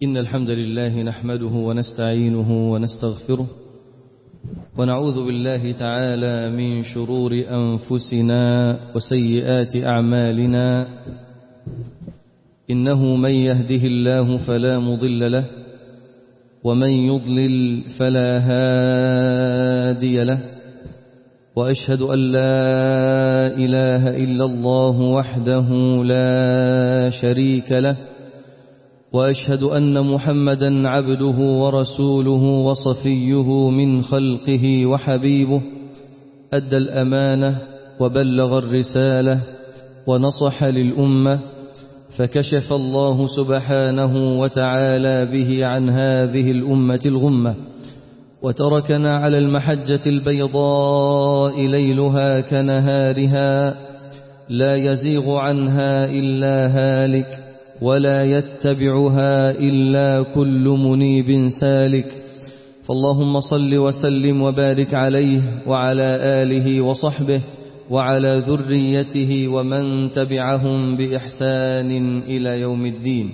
إن الحمد لله نحمده ونستعينه ونستغفره ونعوذ بالله تعالى من شرور أنفسنا وسيئات أعمالنا إنه من يهده الله فلا مضل له ومن يضلل فلا هادي له وأشهد أن لا إله إلا الله وحده لا شريك له وأشهد أن محمدا عبده ورسوله وصفيه من خلقه وحبيبه أدى الأمانة وبلغ الرسالة ونصح للأمة فكشف الله سبحانه وتعالى به عن هذه الأمة الغمة وتركنا على المحجة البيضاء ليلها كنهارها لا يزيغ عنها إلا هالك ولا يتبعها إلا كل منيب سالك فاللهم صل وسلم وبارك عليه وعلى آله وصحبه وعلى ذريته ومن تبعهم بإحسان إلى يوم الدين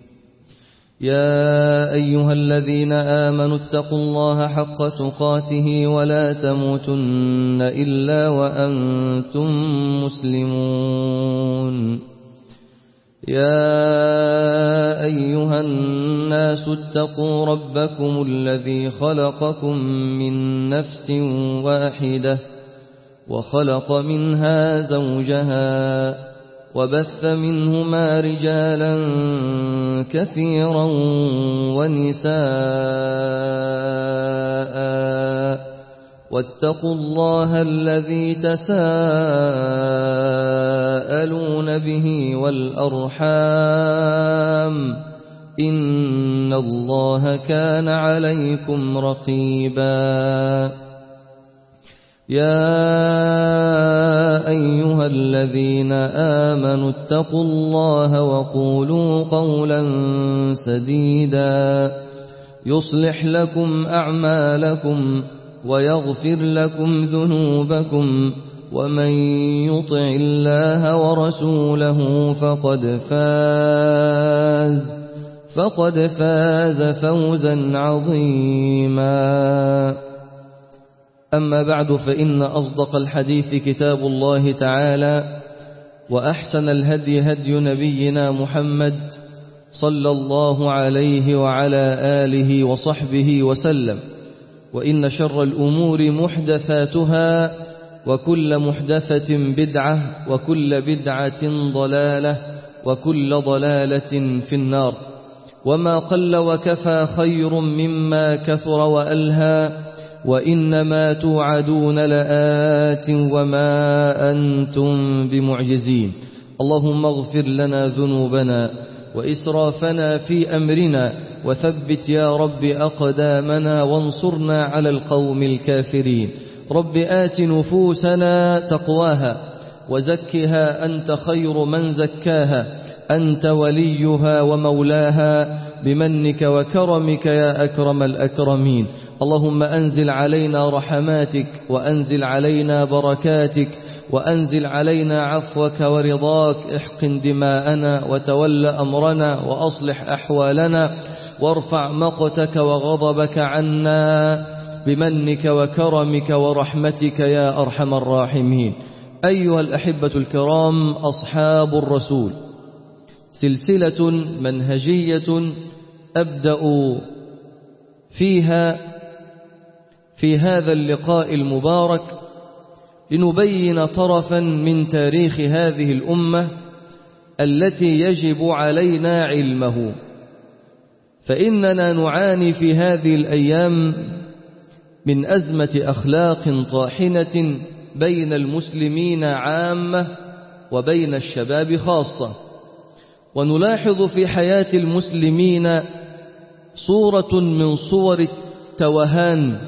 يا أيها الذين آمنوا اتقوا الله حق تقاته ولا تموتن إلا وأنتم مسلمون يا أيها الناس اتقوا ربكم الذي خلقكم من نفس واحدة وخلق منها زوجها وبث منهما رجالا كثيرا ونساء واتقوا الله الذي تساءلون به والأرحام إن الله كان عليكم رقيبا يا أيها الذين آمنوا اتقوا الله وقولوا قولا سديدا يصلح لكم أعمالكم ويغفر لكم ذنوبكم ومن يطع الله ورسوله فقد فاز فقد فاز فوزا عظيما أما بعد فإن أصدق الحديث كتاب الله تعالى وأحسن الهدي هدي نبينا محمد صلى الله عليه وعلى آله وصحبه وسلم وإن شر الأمور محدثاتها وكل محدثة بدعة وكل بدعة ضلالة وكل ضلالة في النار وما قل وكفى خير مما كثر وألهى وإنما توعدون لآت وما أنتم بمعجزين اللهم اغفر لنا ذنوبنا وإسرافنا في أمرنا وثبت يا رب أقدامنا وانصرنا على القوم الكافرين رب آت نفوسنا تقواها وزكها أنت خير من زكاها أنت وليها ومولاها بمنك وكرمك يا أكرم الأكرمين اللهم أنزل علينا رحماتك وأنزل علينا بركاتك وأنزل علينا عفوك ورضاك احقن دماءنا وتول أمرنا وأصلح أحوالنا وارفع مقتك وغضبك عنا بمنك وكرمك ورحمتك يا أرحم الراحمين أيها الأحبة الكرام أصحاب الرسول سلسلة منهجية أبدأ فيها في هذا اللقاء المبارك لنبين طرفا من تاريخ هذه الأمة التي يجب علينا علمه فإننا نعاني في هذه الأيام من أزمة أخلاق طاحنة بين المسلمين عامة وبين الشباب خاصة ونلاحظ في حياة المسلمين صورة من صور التوهان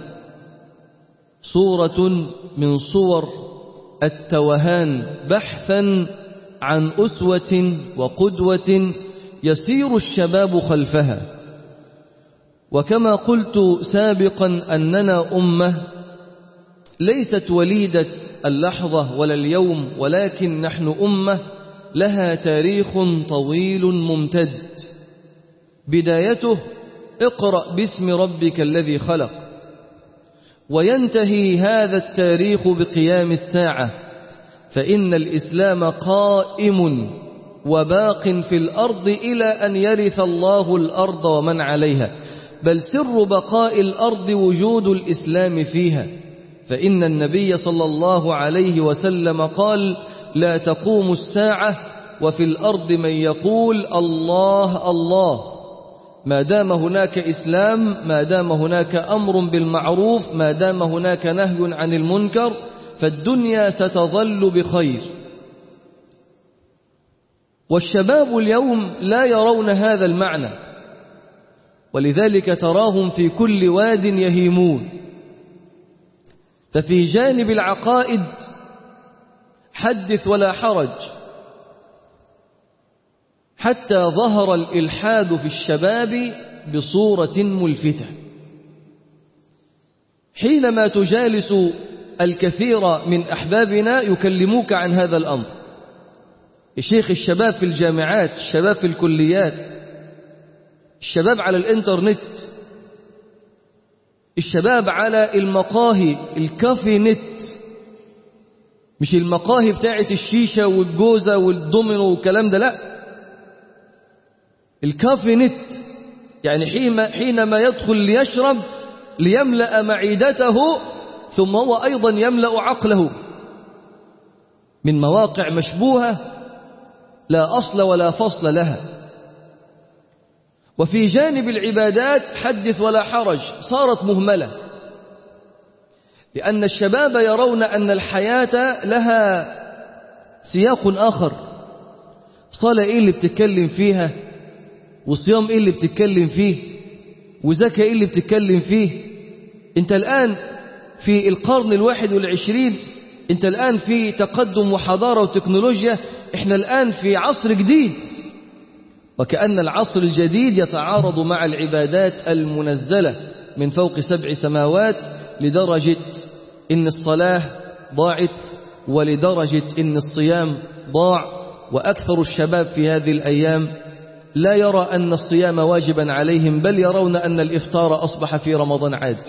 صورة من صور التوهان بحثا عن أسوة وقدوة يسير الشباب خلفها وكما قلت سابقا أننا أمة ليست وليدة اللحظة ولا اليوم ولكن نحن أمة لها تاريخ طويل ممتد بدايته اقرأ باسم ربك الذي خلق وينتهي هذا التاريخ بقيام الساعة فإن الإسلام قائم وباق في الأرض إلى أن يرث الله الأرض ومن عليها بل سر بقاء الأرض وجود الإسلام فيها فإن النبي صلى الله عليه وسلم قال لا تقوم الساعة وفي الأرض من يقول الله الله ما دام هناك إسلام ما دام هناك أمر بالمعروف ما دام هناك نهي عن المنكر فالدنيا ستظل بخير والشباب اليوم لا يرون هذا المعنى ولذلك تراهم في كل واد يهيمون ففي جانب العقائد حدث ولا حرج حتى ظهر الإلحاد في الشباب بصورة ملفتة حينما تجالس الكثير من أحبابنا يكلموك عن هذا الأمر الشيخ الشباب في الجامعات الشباب في الكليات الشباب على الانترنت الشباب على المقاهي الكافي نت مش المقاهي بتاعت الشيشة والجوزة والدومينو والكلام ده لا الكافي نت يعني حينما يدخل ليشرب ليملأ معدته ثم هو أيضا يملأ عقله من مواقع مشبوهة لا أصل ولا فصل لها وفي جانب العبادات حدث ولا حرج صارت مهملة لأن الشباب يرون أن الحياة لها سياق آخر صلاة إيه اللي بتتكلم فيها وصيام إيه اللي بتتكلم فيه وزكاة إيه اللي بتتكلم فيه أنت الآن في القرن الواحد والعشرين أنت الآن في تقدم وحضارة وتكنولوجيا إحنا الآن في عصر جديد وكأن العصر الجديد يتعارض مع العبادات المنزلة من فوق سبع سماوات لدرجة إن الصلاة ضاعت ولدرجة إن الصيام ضاع وأكثر الشباب في هذه الأيام لا يرى أن الصيام واجبا عليهم بل يرون أن الإفطار أصبح في رمضان عاد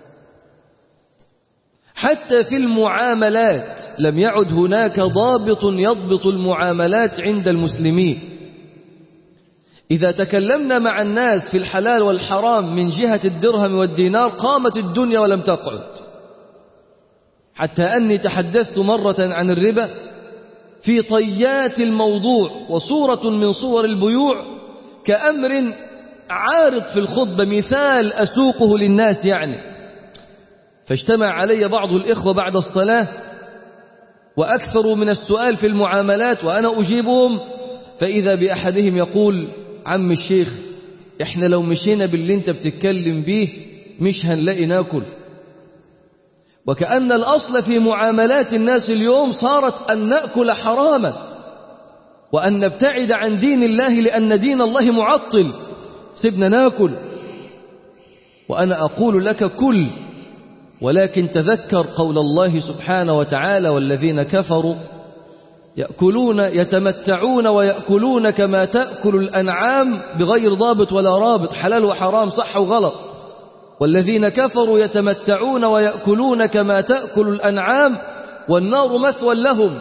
حتى في المعاملات لم يعد هناك ضابط يضبط المعاملات عند المسلمين إذا تكلمنا مع الناس في الحلال والحرام من جهة الدرهم والدينار قامت الدنيا ولم تقعد حتى أني تحدثت مرة عن الربا في طيات الموضوع وصورة من صور البيوع كأمر عارض في الخطبة مثال أسوقه للناس يعني فاجتمع علي بعض الإخوة بعد الصلاة وأكثروا من السؤال في المعاملات وأنا أجيبهم فإذا بأحدهم يقول عم الشيخ إحنا لو مشينا باللي أنت بتتكلم بيه مش هنلاقي ناكل وكأن الأصل في معاملات الناس اليوم صارت أن نأكل حراما وأن نبتعد عن دين الله لأن دين الله معطل سيبنا ناكل وأنا أقول لك كل ولكن تذكر قول الله سبحانه وتعالى والذين كفروا يأكلون يتمتعون ويأكلون كما تأكل الأنعام بغير ضابط ولا رابط حلال وحرام صح وغلط والذين كفروا يتمتعون ويأكلون كما تأكل الأنعام والنار مثوى لهم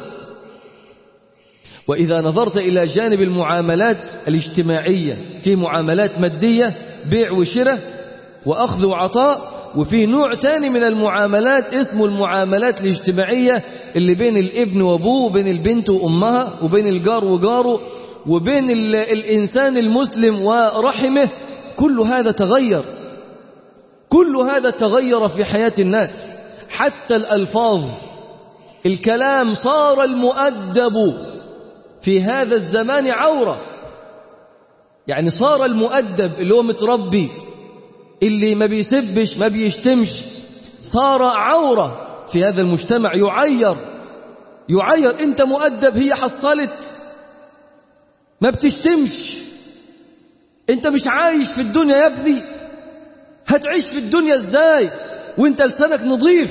وإذا نظرت إلى جانب المعاملات الاجتماعية في معاملات مادية بيع وشراء وأخذ وعطاء وفي نوع تاني من المعاملات اسمه المعاملات الاجتماعية اللي بين الابن وابوه وبين البنت وأمها وبين الجار وجاره وبين الإنسان المسلم ورحمه كل هذا تغير كل هذا تغير في حياة الناس حتى الألفاظ الكلام صار المؤدب في هذا الزمان عورة يعني صار المؤدب اللي هو متربي اللي ما بيسبش ما بيشتمش صار عورة في هذا المجتمع يعير يعير انت مؤدب هي حصلت ما بتشتمش انت مش عايش في الدنيا يا ابني هتعيش في الدنيا ازاي وانت لسانك نظيف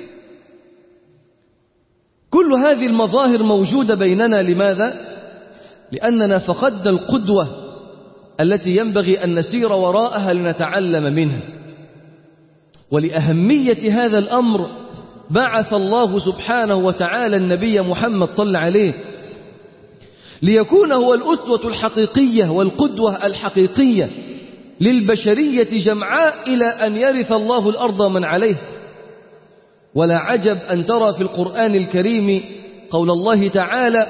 كل هذه المظاهر موجودة بيننا لماذا؟ لأننا فقدنا القدوة التي ينبغي أن نسير وراءها لنتعلم منها ولأهمية هذا الأمر بعث الله سبحانه وتعالى النبي محمد صلى عليه ليكون هو الأسوة الحقيقية والقدوة الحقيقية للبشرية جمعاء إلى أن يرث الله الأرض من عليه ولا عجب أن ترى في القرآن الكريم قول الله تعالى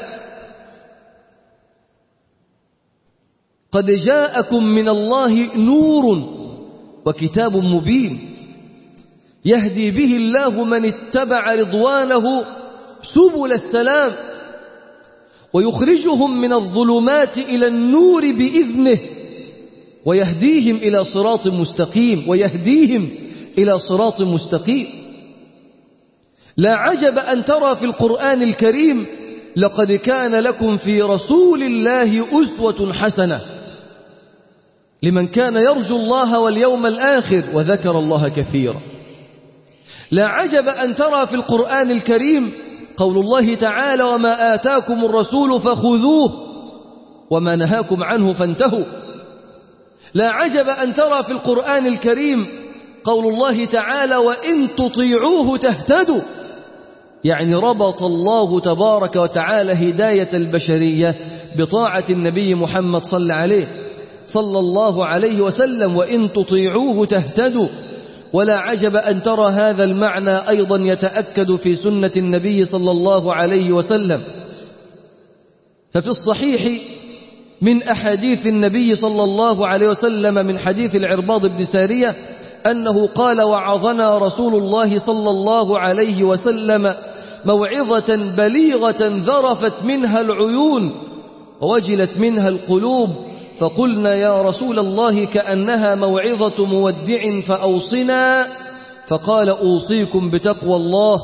قد جاءكم من الله نور وكتاب مبين يهدي به الله من اتبع رضوانه سبل السلام ويخرجهم من الظلمات إلى النور بإذنه ويهديهم إلى صراط مستقيم ويهديهم إلى صراط مستقيم لا عجب أن ترى في القرآن الكريم لقد كان لكم في رسول الله أسوة حسنة لمن كان يرجو الله واليوم الآخر وذكر الله كثيرا لا عجب أن ترى في القرآن الكريم قول الله تعالى وما آتاكم الرسول فخذوه وما نهاكم عنه فانتهوا لا عجب أن ترى في القرآن الكريم قول الله تعالى وإن تطيعوه تهتدوا يعني ربط الله تبارك وتعالى هداية البشرية بطاعة النبي محمد صلى عليه صلى الله عليه وسلم وإن تطيعوه تهتدوا ولا عجب أن ترى هذا المعنى أيضا يتأكد في سنة النبي صلى الله عليه وسلم ففي الصحيح من أحاديث النبي صلى الله عليه وسلم من حديث العرباض بن سارية أنه قال وعظنا رسول الله صلى الله عليه وسلم موعظة بليغة ذرفت منها العيون ووجلت منها القلوب فقلنا يا رسول الله كأنها موعظة مودع فأوصنا فقال أوصيكم بتقوى الله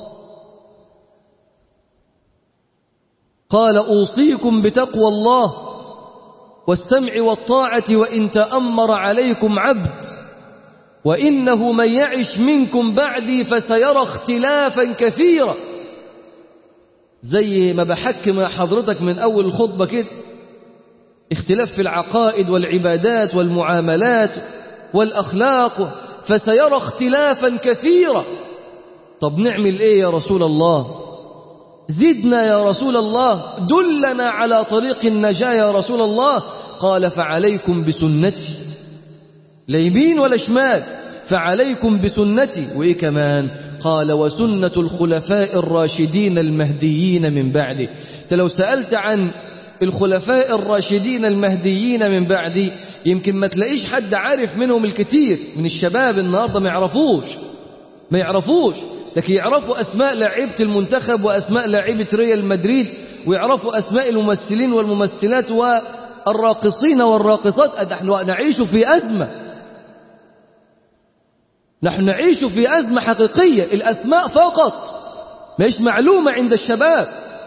قال أوصيكم بتقوى الله والسمع والطاعة وإن تأمر عليكم عبد وإنه من يعش منكم بعدي فسيرى اختلافا كثيرا زي ما بحكي مع حضرتك من أول الخطبة كده اختلاف في العقائد والعبادات والمعاملات والأخلاق فسيرى اختلافا كثيرا طب نعمل ايه يا رسول الله زدنا يا رسول الله دلنا على طريق النجاة يا رسول الله قال فعليكم بسنتي لا يمين ولا شمال فعليكم بسنتي وإيه كمان قال وسنة الخلفاء الراشدين المهديين من بعده لو سألت عن الخلفاء الراشدين المهديين من بعدي يمكن ما تلاقيش حد عارف منهم الكثير من الشباب النهاردة ما يعرفوش ما يعرفوش لكن يعرفوا أسماء لاعيبة المنتخب وأسماء لاعيبة ريال مدريد ويعرفوا أسماء الممثلين والممثلات والراقصين والراقصات نحن نعيش في أزمة نحن نعيش في أزمة حقيقية الأسماء فقط مش معلومة عند الشباب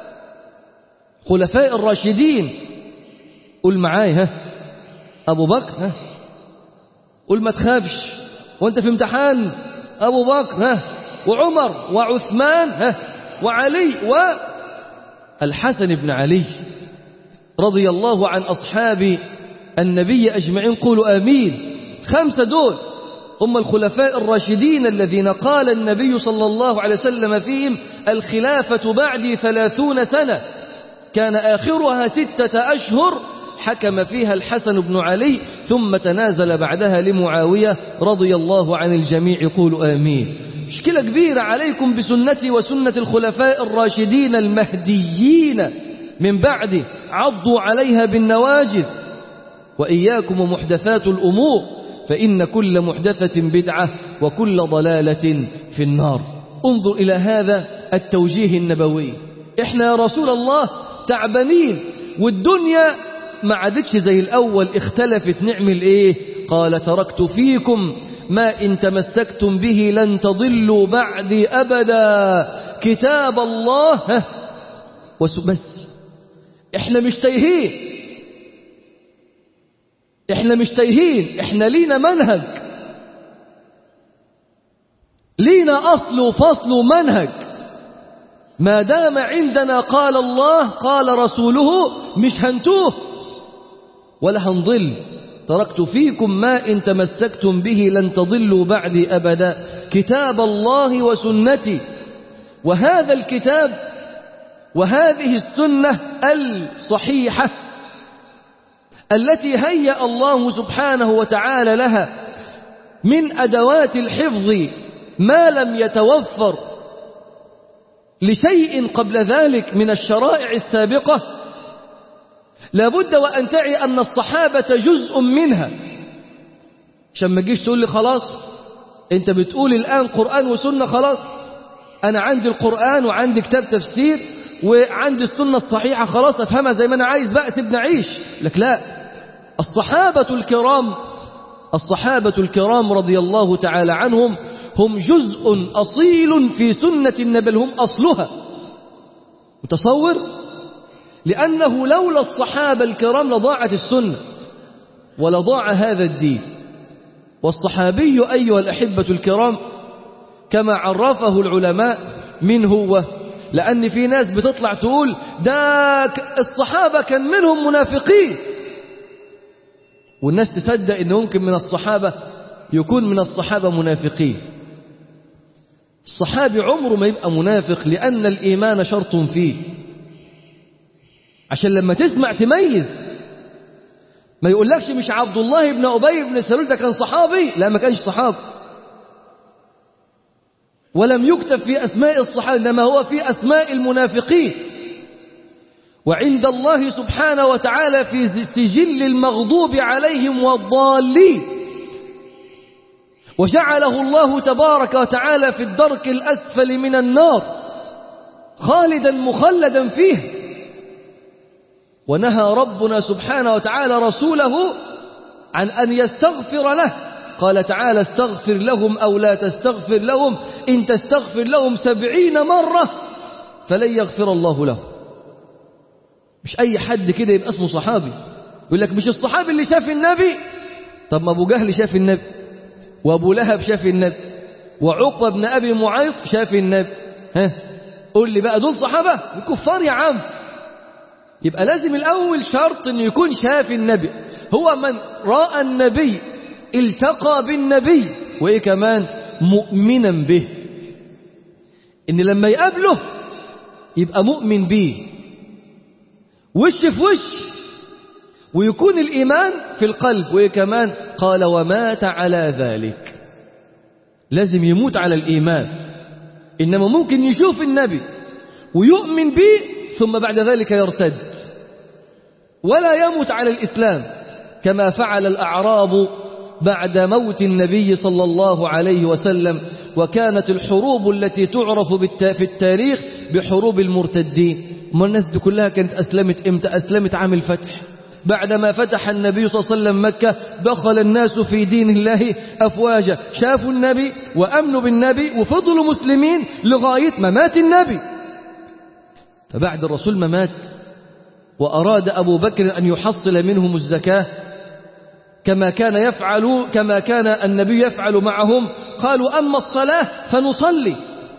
خلفاء الراشدين قول معاي ها أبو بكر ها قول ما تخافش وانت في امتحان أبو بكر ها وعمر وعثمان ها وعلي والحسن بن علي رضي الله عن أصحاب النبي أجمعين قولوا آمين خمسة دول هم الخلفاء الراشدين الذين قال النبي صلى الله عليه وسلم فيهم الخلافة بعدي ثلاثون سنة كان آخرها ستة أشهر حكم فيها الحسن بن علي ثم تنازل بعدها لمعاوية رضي الله عن الجميع قولوا آمين مشكلة كبيرة عليكم بسنتي وسنة الخلفاء الراشدين المهديين من بعد عضوا عليها بالنواجذ وإياكم ومحدثات الأمور فإن كل محدثة بدعة وكل ضلالة في النار انظر إلى هذا التوجيه النبوي إحنا يا رسول الله تعبانين والدنيا ما عادتش زي الأول اختلفت نعمل إيه قال تركت فيكم ما إن تمسكتم به لن تضلوا بعدي أبدا كتاب الله بس احنا مش تايهين احنا مش تايهين احنا لينا منهج لينا أصل وفصل ومنهج ما دام عندنا قال الله قال رسوله مش هنتوه ولا هنضل تركت فيكم ما إن تمسكتم به لن تضلوا بعدي أبدا كتاب الله وسنتي وهذا الكتاب وهذه السنة الصحيحة التي هيأ الله سبحانه وتعالى لها من أدوات الحفظ ما لم يتوفر لشيء قبل ذلك من الشرائع السابقة لابد وأن تعي أن الصحابة جزء منها عشان ما تجيش تقول لي خلاص انت بتقول الآن قرآن وسنة خلاص أنا عندي القرآن وعندي كتاب تفسير وعندي السنة الصحيحة خلاص أفهمها زي ما أنا عايز بقى سيبني أعيش لك لا الصحابة الكرام الصحابة الكرام رضي الله تعالى عنهم هم جزء أصيل في سنة النبي هم أصلها متصور لأنه لولا الصحابة الكرام لضاعت السنة ولضاع هذا الدين والصحابي أيها الأحبة الكرام كما عرفه العلماء من هو لأن في ناس بتطلع تقول ده الصحابة كان منهم منافقين والناس تصدق ان ممكن من الصحابة يكون من الصحابة منافقين الصحابي عمره ما يبقى منافق لأن الإيمان شرط فيه عشان لما تسمع تميز ما يقولكش مش عبد الله بن أبي بن سلول ده كان صحابي لا ما كانش صحابي ولم يكتب في أسماء الصحابة إنما هو في أسماء المنافقين وعند الله سبحانه وتعالى في سجل المغضوب عليهم والضالين وجعله الله تبارك وتعالى في الدرك الأسفل من النار خالدا مخلدا فيه ونهى ربنا سبحانه وتعالى رسوله عن أن يستغفر له قال تعالى استغفر لهم أو لا تستغفر لهم إن تستغفر لهم سبعين مرة فلن يغفر الله لهم مش أي حد كده يبقى اسمه صحابي يقول لك مش الصحابي اللي شاف النبي طب ما أبو جهل شاف النبي وأبو لهب شاف النبي وعقبة بن أبي معيط شاف النبي ها قول لي بقى دول صحابة كفار يا عم يبقى لازم الأول شرط أن يكون شاف النبي هو من رأى النبي التقى بالنبي وإيه كمان مؤمنا به إن لما يقابله يبقى مؤمن به وش في وش ويكون الإيمان في القلب وإيه كمان قال ومات على ذلك لازم يموت على الإيمان إنما ممكن يشوف النبي ويؤمن به ثم بعد ذلك يرتد ولا يموت على الإسلام كما فعل الأعراب بعد موت النبي صلى الله عليه وسلم وكانت الحروب التي تعرف في التاريخ بحروب المرتدين ما الناس دي كلها كانت أسلمت إمتى أسلمت عام الفتح بعدما فتح النبي صلى الله عليه وسلم مكة دخل الناس في دين الله أفواجا شافوا النبي وأمنوا بالنبي وفضلوا مسلمين لغاية ما مات النبي فبعد الرسول ما مات وأراد أبو بكر أن يحصل منهم الزكاة كما كان يفعل كما كان النبي يفعل معهم قالوا أما الصلاة فنصلي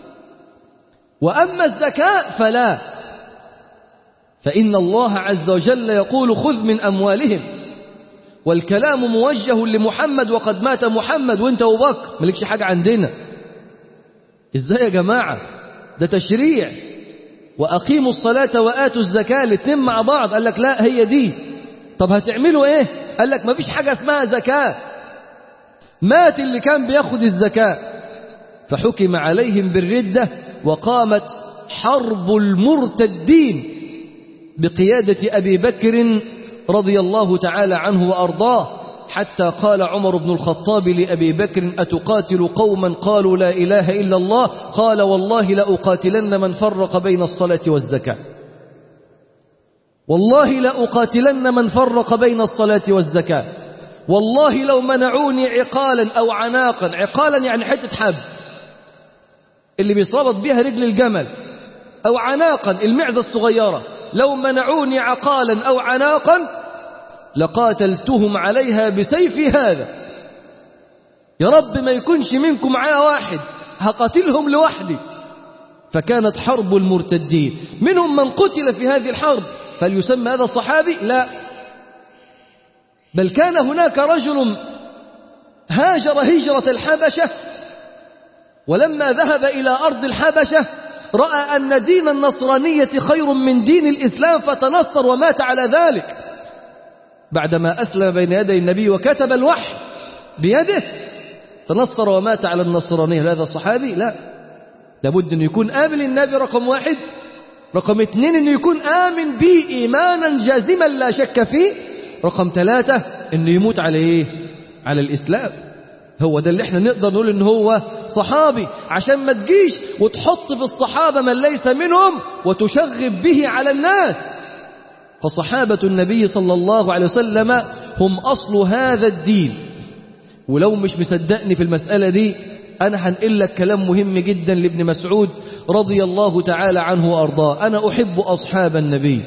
وأما الزكاة فلا فإن الله عز وجل يقول خذ من أموالهم والكلام موجه لمحمد وقد مات محمد وانت أبو بكر ملكش حاجة عندنا ازاي يا جماعة ده تشريع وأقيموا الصلاة وآتوا الزكاة الاتنين مع بعض قال لك لا هي دي طب هتعملوا ايه قال لك ما فيش حاجة اسمها زكاة مات اللي كان بياخد الزكاة فحكم عليهم بالردة وقامت حرب المرتدين بقيادة أبي بكر رضي الله تعالى عنه وأرضاه حتى قال عمر بن الخطاب لأبي بكر أتقاتل قوما قالوا لا إله إلا الله قال والله لأقاتلن من فرق بين الصلاة والزكاة والله لأقاتلن من فرق بين الصلاة والزكاة والله لو منعوني عقالا أو عناقا عقالا يعني حتة حب اللي بيصابط بها رجل الجمل أو عناقا المعدة الصغيرة لو منعوني عقالا أو عناقا لقاتلتهم عليها بسيفي هذا يا رب ما يكونش منكم معايا واحد هقاتلهم لوحدي فكانت حرب المرتدين منهم من قتل في هذه الحرب فليسمى هذا صحابي لا بل كان هناك رجل هاجر هجرة الحبشة ولما ذهب إلى أرض الحبشة رأى أن دين النصرانية خير من دين الإسلام فتنصر ومات على ذلك بعدما أسلم بين يدي النبي وكتب الوحي بيده تنصر ومات على النصرانية هذا صحابي لا لابد أن يكون آمن النبي رقم واحد رقم اثنين أنه يكون آمن به إيمانا جازما لا شك فيه رقم ثلاثة أنه يموت على إيه على الإسلام هو ده اللي احنا نقدر نقول ان هو صحابي عشان ما تجيش وتحط في الصحابة من ليس منهم وتشغب به على الناس فصحابة النبي صلى الله عليه وسلم هم أصل هذا الدين ولو مش مصدقني في المسألة دي أنا هنقل لك كلام مهم جدا لابن مسعود رضي الله تعالى عنه وأرضاه أنا أحب أصحاب النبي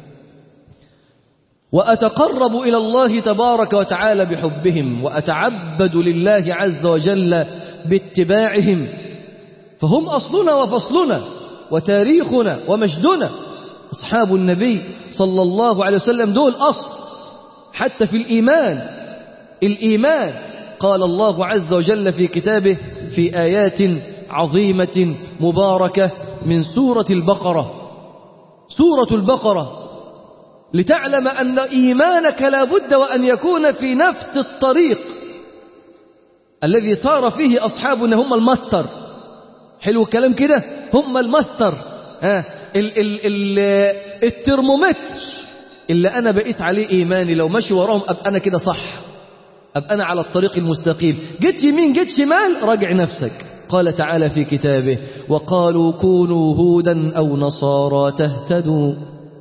وأتقرب إلى الله تبارك وتعالى بحبهم وأتعبد لله عز وجل باتباعهم فهم أصلنا وفصلنا وتاريخنا ومجدنا أصحاب النبي صلى الله عليه وسلم دول أصل حتى في الإيمان الإيمان قال الله عز وجل في كتابه في آيات عظيمة مباركة من سورة البقرة سورة البقرة لتعلم أن إيمانك لا بد وأن يكون في نفس الطريق الذي صار فيه أصحابنا هم الماستر حلو الكلام كده هم الماستر آه ال ال ال الترمومتر اللي أنا بقيت عليه إيماني لو ماشي وراهم أبقى أنا كده صح أبقى أنا على الطريق المستقيم جيت يمين جيت شمال راجع نفسك قال تعالى في كتابه وقالوا كونوا هودا أو نصارى تهتدوا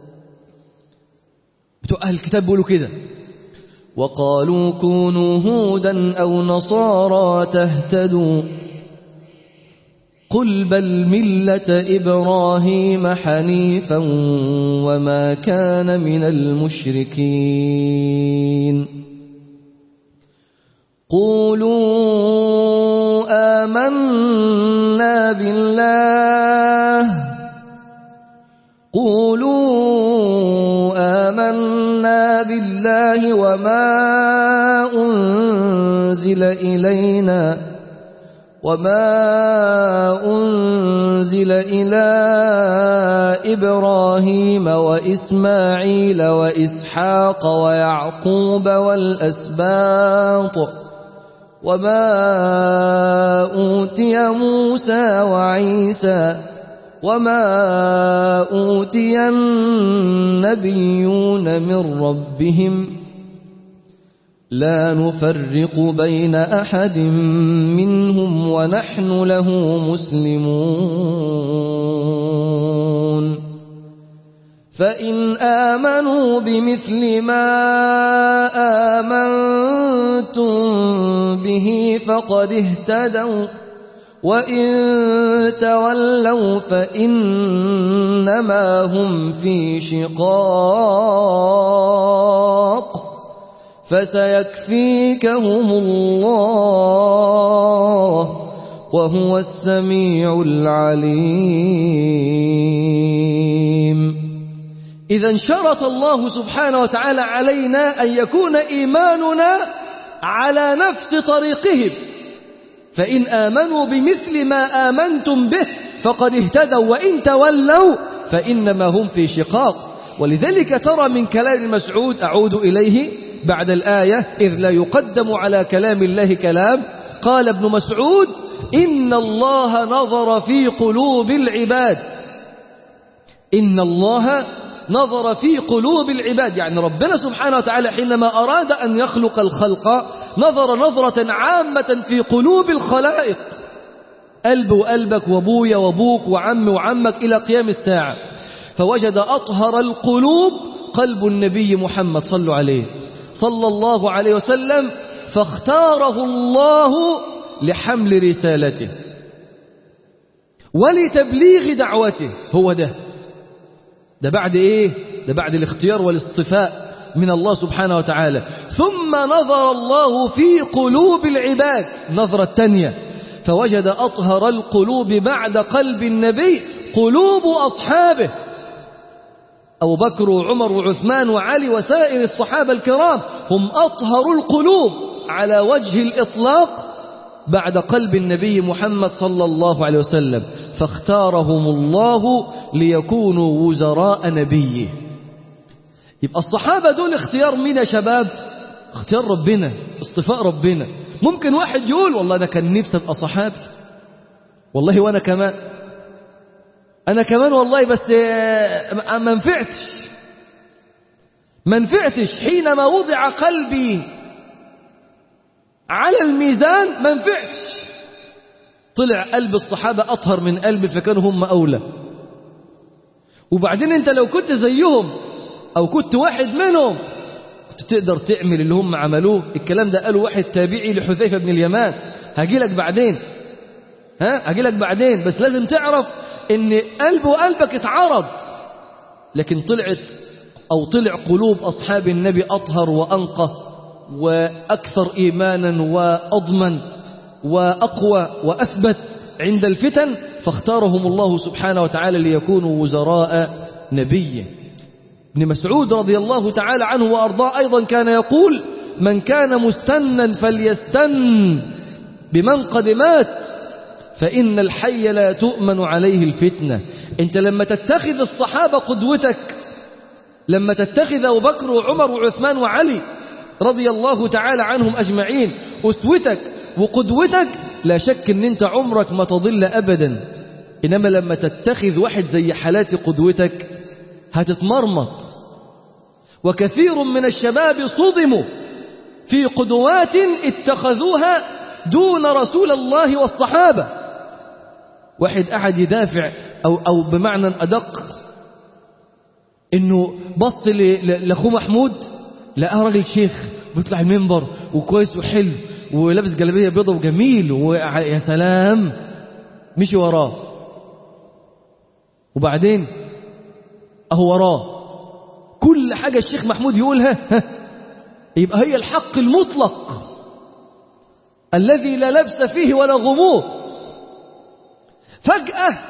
بتوع أهل الكتاب بيقولوا كده وقالوا كونوا هودا أو نصارى تهتدوا قل بل ملة إبراهيم حنيفا وما كان من المشركين قولوا آمنا بالله قولوا آمنا بالله وما أنزل إلينا وما أنزل إلى إبراهيم وإسماعيل وإسحاق ويعقوب والأسباط وما أوتي موسى وعيسى وما أوتي النبيون من ربهم لا نفرق بين أحد منهم ونحن له مسلمون فإن آمنوا بمثل ما آمنتم به فقد اهتدوا وإن تولوا فإنما هم في شقاق فسيكفيكهم الله وهو السميع العليم إذا انشرط الله سبحانه وتعالى علينا أن يكون إيماننا على نفس طريقهم فإن آمنوا بمثل ما آمنتم به فقد اهتدوا وإن تولوا فإنما هم في شقاق ولذلك ترى من كلام مسعود أعود إليه بعد الآية إذ لا يقدم على كلام الله كلام قال ابن مسعود إن الله نظر في قلوب العباد إن الله نظر في قلوب العباد يعني ربنا سبحانه وتعالى حينما أراد أن يخلق الخلق نظر نظرة عامة في قلوب الخلائق قلب وقلبك وابويا وابوك وعم وعمك إلى قيام الساعة فوجد أطهر القلوب قلب النبي محمد صلوا عليه صلى الله عليه وسلم فاختاره الله لحمل رسالته ولتبليغ دعوته هو ده ده بعد ايه ده بعد الاختيار والاصطفاء من الله سبحانه وتعالى ثم نظر الله في قلوب العباد نظرة تانية فوجد أطهر القلوب بعد قلب النبي قلوب أصحابه أبو بكر وعمر وعثمان وعلي وسائر الصحابة الكرام هم أطهر القلوب على وجه الإطلاق بعد قلب النبي محمد صلى الله عليه وسلم فاختارهم الله ليكونوا وزراء نبيه يبقى الصحابة دول اختيار مين يا شباب اختيار ربنا اصطفاء ربنا ممكن واحد يقول والله أنا كان نفسي أبقى صحابي والله وأنا كمان أنا كمان والله بس ما نفعتش ما نفعتش حينما وضع قلبي على الميزان ما نفعتش طلع قلب الصحابة أطهر من قلبي فكانوا هم أولى وبعدين أنت لو كنت زيهم أو كنت واحد منهم كنت تقدر تعمل اللي هم عملوه الكلام ده قاله واحد تابعي لحذيفة بن اليمان هاجي لك بعدين ها هاجي لك بعدين بس لازم تعرف ان قلب وقلبك اتعرض لكن طلعت او طلع قلوب اصحاب النبي اطهر وانقى واكثر ايمانا واضمن واقوى واثبت عند الفتن فاختارهم الله سبحانه وتعالى ليكونوا وزراء نبيه ابن مسعود رضي الله تعالى عنه وارضاه ايضا كان يقول من كان مستنا فليستن بمن قد مات فإن الحي لا تؤمن عليه الفتنة أنت لما تتخذ الصحابة قدوتك لما تتخذ أبو بكر وعمر وعثمان وعلي رضي الله تعالى عنهم أجمعين أسوتك وقدوتك لا شك أن أنت عمرك ما تضل أبدا إنما لما تتخذ واحد زي حالات قدوتك هتتمرمط وكثير من الشباب صدموا في قدوات اتخذوها دون رسول الله والصحابة واحد قاعد يدافع أو, أو بمعنى أدق إنه بص لأخوه محمود لقاه راجل شيخ بيطلع المنبر وكويس وحلو ولابس جلابية بيضة وجميل ويا سلام مشي وراه وبعدين أهو وراه كل حاجة الشيخ محمود يقولها يبقى هي الحق المطلق الذي لا لبس فيه ولا غموض فجأة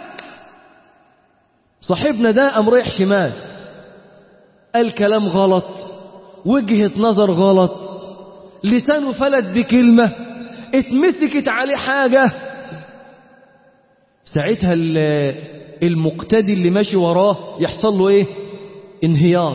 صاحبنا ده قام رايح شمال قال كلام غلط وجهة نظر غلط لسانه فلت بكلمة اتمسكت عليه حاجة ساعتها المقتدي اللي ماشي وراه يحصل له ايه انهيار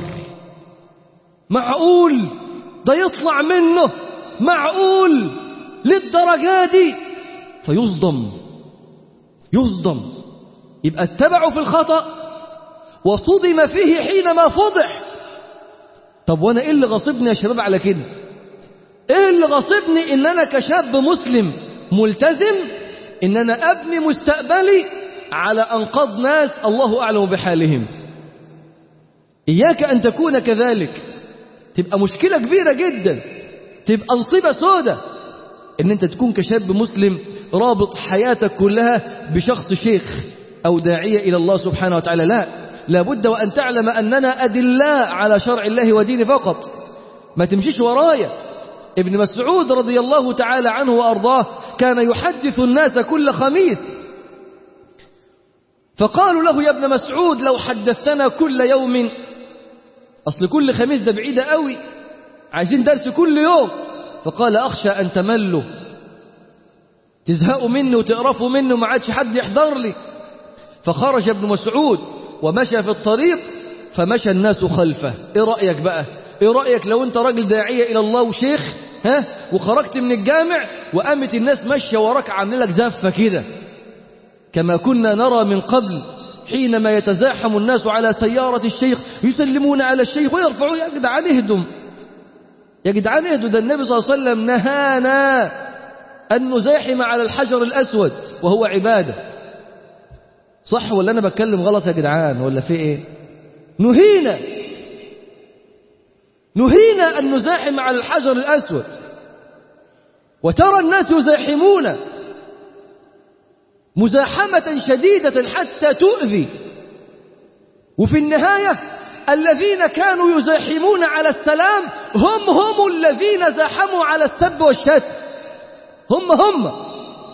معقول ده يطلع منه معقول للدرجة دي فيصدم يصدم يبقى اتبعوا في الخطأ وصدم فيه حينما فضح طب وانا ايه اللي غصبني يا شباب على كده ايه اللي غصبني ان انا كشاب مسلم ملتزم ان انا ابني مستقبلي على انقاض ناس الله اعلم بحالهم اياك ان تكون كذلك تبقى مشكلة كبيرة جدا تبقى نصيبة سودة ان انت تكون كشاب مسلم رابط حياتك كلها بشخص شيخ او داعية الى الله سبحانه وتعالى لا لابد وان تعلم اننا ادلاء على شرع الله ودينه فقط ما تمشيش ورايا ابن مسعود رضي الله تعالى عنه وارضاه كان يحدث الناس كل خميس فقالوا له يا ابن مسعود لو حدثتنا كل يوم اصل كل خميس ده بعيدة قوي عايزين درس كل يوم فقال أخشى أن تملوا تزهقوا منه وتقرفوا منه ما عادش حد يحضر لي فخرج ابن مسعود ومشى في الطريق فمشى الناس خلفه ايه رأيك بقى ايه رأيك لو انت راجل داعية الى الله وشيخ ها وخرجت من الجامع وقامت الناس ماشية وراك عاملين لك زفة كده كما كنا نرى من قبل حينما يتزاحم الناس على سيارة الشيخ يسلمون على الشيخ ويرفعون يا جدعان اهدم يا جدعان اهدوا ده النبي صلى الله عليه وسلم نهانا أن نزاحم على الحجر الأسود وهو عبادة صح ولا أنا بتكلم غلط يا جدعان ولا في إيه نهينا نهينا أن نزاحم على الحجر الأسود وترى الناس يزاحمون مزاحمة شديدة حتى تؤذي وفي النهاية الذين كانوا يزاحمون على السلام هم هم الذين زاحموا على السب والشتم هم هم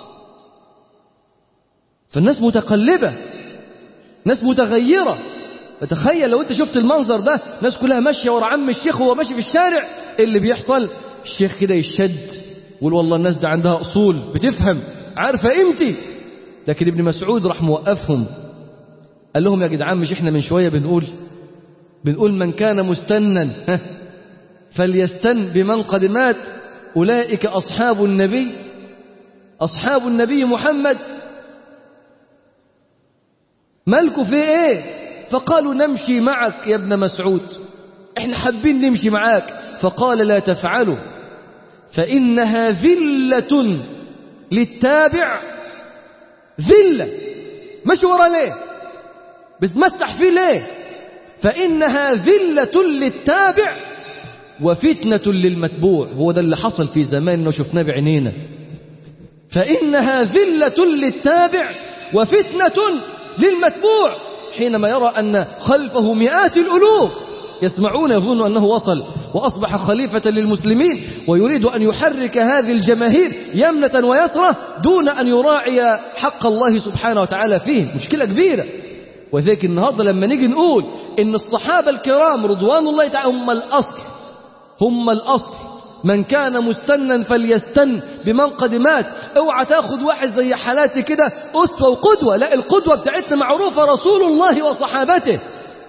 فالناس متقلبة ناس متغيرة فتخيل لو انت شفت المنظر ده ناس كلها ماشية ورا عم الشيخ وهو ماشي في الشارع إيه اللي بيحصل الشيخ كده يشد يقول والله الناس ده عندها أصول بتفهم عارفة قيمتي لكن ابن مسعود راح موقفهم قال لهم يا جدعان مش احنا من شوية بنقول بنقول من كان مستنا ها، فليستن بمن قد مات أولئك أصحاب النبي أصحاب النبي محمد مالكوا في ايه فقالوا نمشي معك يا ابن مسعود احنا حابين نمشي معاك فقال لا تفعلوا فإنها ذلة للتابع ذلة مش ورا ليه بتمسح فيه ليه فإنها ذلة للتابع وفتنة للمتبوع هو ده اللي حصل في زماننا وشفناه بعينينا فإنها ذلة للتابع وفتنة للمتبوع حينما يرى أن خلفه مئات الألوف يسمعون يظن أنه وصل وأصبح خليفة للمسلمين ويريد أن يحرك هذه الجماهير يمنة ويسرة دون أن يراعي حق الله سبحانه وتعالى فيه مشكلة كبيرة وذلك النهاردة لما نيجي نقول إن الصحابة الكرام رضوان الله تعالى هم الأصل هم الأصل من كان مستنا فليستن بمن قد مات اوعى تاخد واحد زي حالاتي كده أسوة وقدوة لا القدوة بتاعتنا معروفة رسول الله وصحابته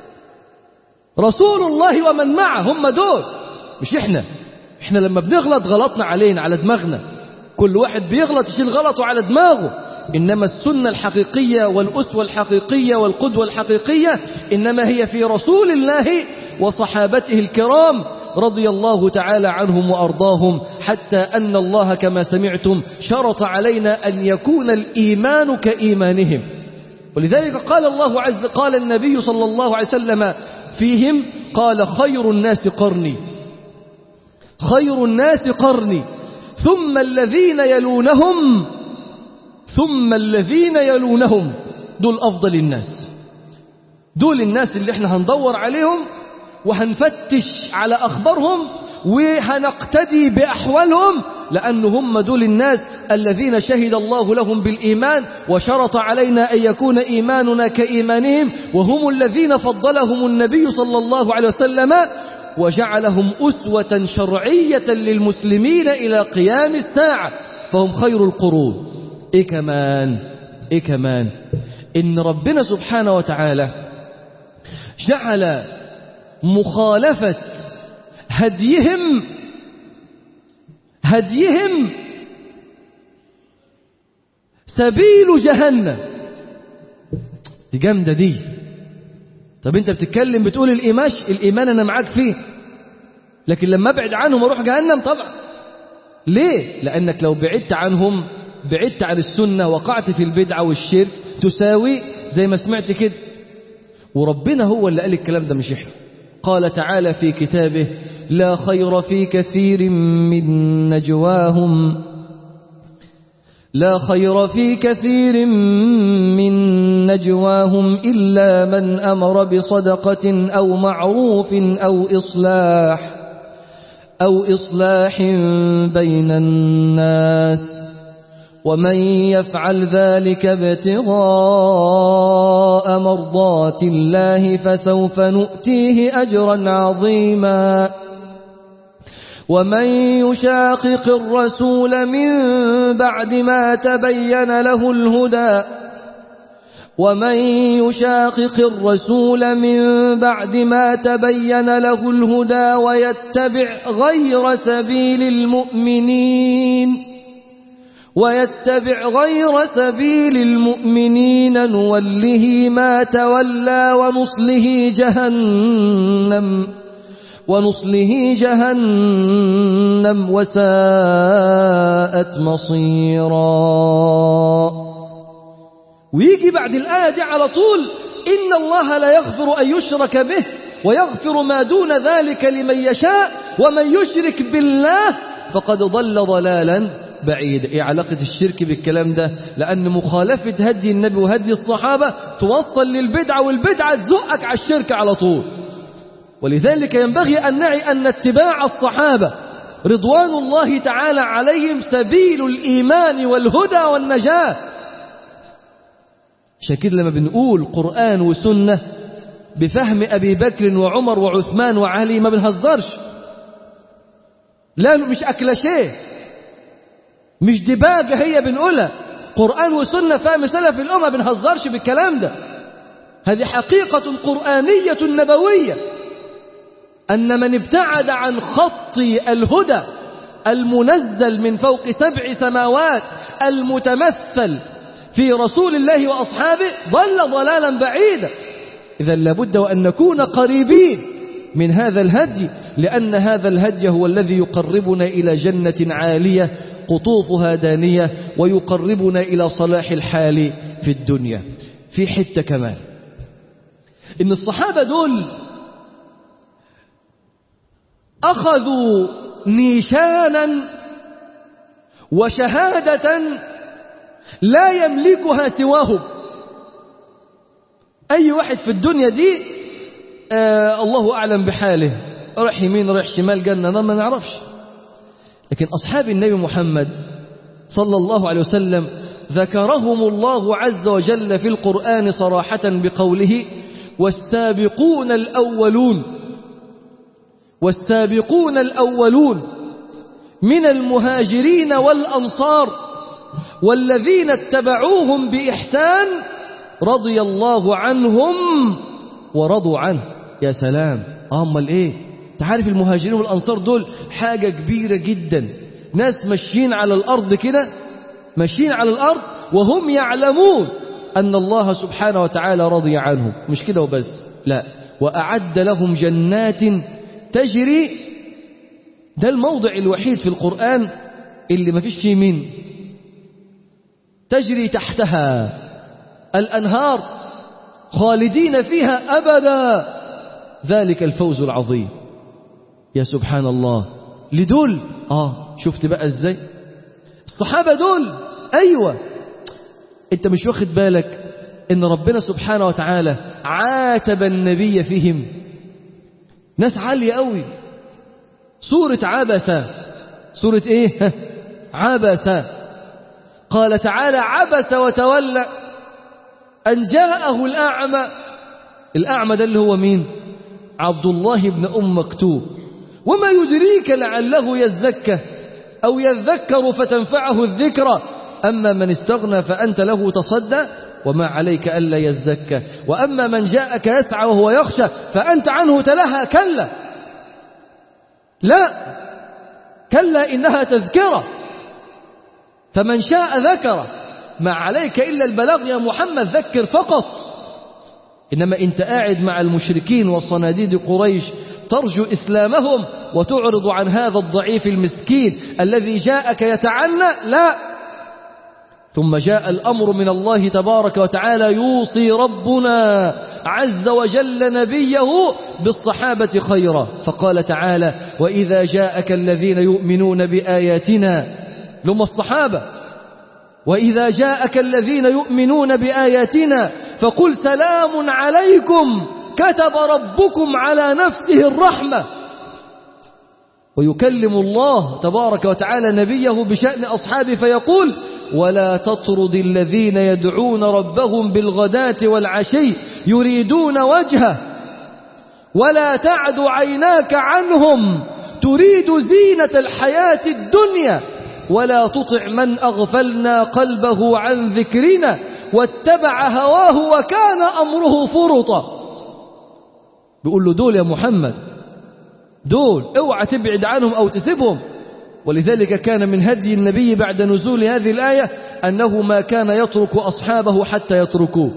رسول الله ومن معه هم دول مش احنا احنا لما بنغلط غلطنا علينا على دماغنا كل واحد بيغلط يشيل غلطه على دماغه إنما السنة الحقيقية والأسوة الحقيقية والقدوة الحقيقية إنما هي في رسول الله وصحابته الكرام رضي الله تعالى عنهم وأرضاهم حتى أن الله كما سمعتم شرط علينا أن يكون الإيمان كإيمانهم ولذلك قال الله عز قال النبي صلى الله عليه وسلم فيهم قال خير الناس قرني خير الناس قرني ثم الذين يلونهم ثم الذين يلونهم دول أفضل الناس دول الناس اللي احنا هندور عليهم وهنفتش على أخبارهم وهنقتدي بأحوالهم لأن هم دول الناس الذين شهد الله لهم بالإيمان وشرط علينا أن يكون إيماننا كإيمانهم وهم الذين فضلهم النبي صلى الله عليه وسلم وجعلهم أسوة شرعية للمسلمين إلى قيام الساعة فهم خير القرون إيه كمان إيه كمان إن ربنا سبحانه وتعالى جعل مخالفة هديهم هديهم سبيل جهنم دي جامدة دي طب انت بتتكلم بتقول الإيماش الإيمان أنا معاك فيه لكن لما ابعد عنهم اروح جهنم طبعا ليه لأنك لو بعدت عنهم بعدت عن السنة وقعت في البدعة والشرك تساوي زي ما سمعت كده وربنا هو اللي قال الكلام ده مش احنا قال تعالى في كتابه لا خير في كثير من نجواهم لا خير في كثير من نجواهم إلا من أمر بصدقة أو معروف أو إصلاح أو إصلاح بين الناس ومن يفعل ذلك ابتغاء مرضات الله فسوف نؤتيه أجرا عظيما ومن يشاقق الرسول من بعد ما تبين له الهدى ومن يشاقق الرسول من بعد ما تبين له الهدى ويتبع غير سبيل المؤمنين ويتبع غير سبيل المؤمنين نوله ما تولى ونصله جهنم ونصله جهنم وساءت مصيرا ويجي بعد الآية دي على طول إن الله لا يغفر أن يشرك به ويغفر ما دون ذلك لمن يشاء ومن يشرك بالله فقد ضل ضلالا بعيد ايه علاقة الشرك بالكلام ده لأن مخالفة هدي النبي وهدي الصحابة توصل للبدعة والبدعة تزقك على الشرك على طول ولذلك ينبغي أن نعي أن اتباع الصحابة رضوان الله تعالى عليهم سبيل الإيمان والهدى والنجاة عشان كده لما بنقول قرآن وسنة بفهم أبي بكر وعمر وعثمان وعلي ما بنهزرش لا مش أكلاشيه مش دباجة هي بنقولها قرآن وسنة فهم سلف الأمة بنهزرش بالكلام ده هذه حقيقة قرآنية نبوية أن من ابتعد عن خط الهدى المنزل من فوق سبع سماوات المتمثل في رسول الله وأصحابه ضل ضلالا بعيدا إذا لابد وأن نكون قريبين من هذا الهدي لأن هذا الهدي هو الذي يقربنا إلى جنة عالية قطوفها دانية ويقربنا إلى صلاح الحال في الدنيا في حتة كمان إن الصحابة دول أخذوا نيشانا وشهادة لا يملكها سواهم أي واحد في الدنيا دي آه الله أعلم بحاله راح يمين راح شمال جنة ما نعرفش لكن أصحاب النبي محمد صلى الله عليه وسلم ذكرهم الله عز وجل في القرآن صراحة بقوله والسابقون الأولون والسابقون الأولون من المهاجرين والأنصار والذين اتبعوهم بإحسان رضي الله عنهم ورضوا عنه يا سلام أمال إيه تعرف المهاجرين والأنصار دول حاجة كبيرة جدا ناس ماشيين على الأرض كده ماشيين على الأرض وهم يعلمون أن الله سبحانه وتعالى رضي عنهم مش كده وبس لا وأعد لهم جنات تجري ده الموضع الوحيد في القرآن اللي ما فيش فيه مين تجري تحتها الأنهار خالدين فيها أبدا ذلك الفوز العظيم يا سبحان الله لدول آه شفت بقى ازاي الصحابة دول أيوة انت مش واخد بالك ان ربنا سبحانه وتعالى عاتب النبي فيهم ناس عالية قوي سورة عبسة سورة ايه عبسة قال تعالى عبس وتولى أن جاءه الأعمى الأعمى ده اللي هو مين عبد الله بن أم مكتوب وما يدريك لعله يزكى أو يذكر فتنفعه الذكرى أما من استغنى فأنت له تصدى وما عليك ألا يزكى وأما من جاءك يسعى وهو يخشى فأنت عنه تلهى كلا لا كلا إنها تذكرة فمن شاء ذكره ما عليك إلا البلاغ يا محمد ذكر فقط إنما أنت قاعد مع المشركين وصناديد قريش ترجو إسلامهم وتعرض عن هذا الضعيف المسكين الذي جاءك يتعنى لا ثم جاء الأمر من الله تبارك وتعالى يوصي ربنا عز وجل نبيه بالصحابة خيرا فقال تعالى وإذا جاءك الذين يؤمنون بآياتنا لما الصحابة وإذا جاءك الذين يؤمنون بآياتنا فقل سلام عليكم كتب ربكم على نفسه الرحمة ويكلم الله تبارك وتعالى نبيه بشأن أصحابه فيقول ولا تطرد الذين يدعون ربهم بالغداة والعشي يريدون وجهه ولا تعد عيناك عنهم تريد زينة الحياة الدنيا ولا تطع من أغفلنا قلبه عن ذكرنا واتبع هواه وكان أمره فرطا بيقول له دول يا محمد دول اوعى تبعد عنهم أو تسيبهم ولذلك كان من هدي النبي بعد نزول هذه الآية أنه ما كان يترك أصحابه حتى يتركوه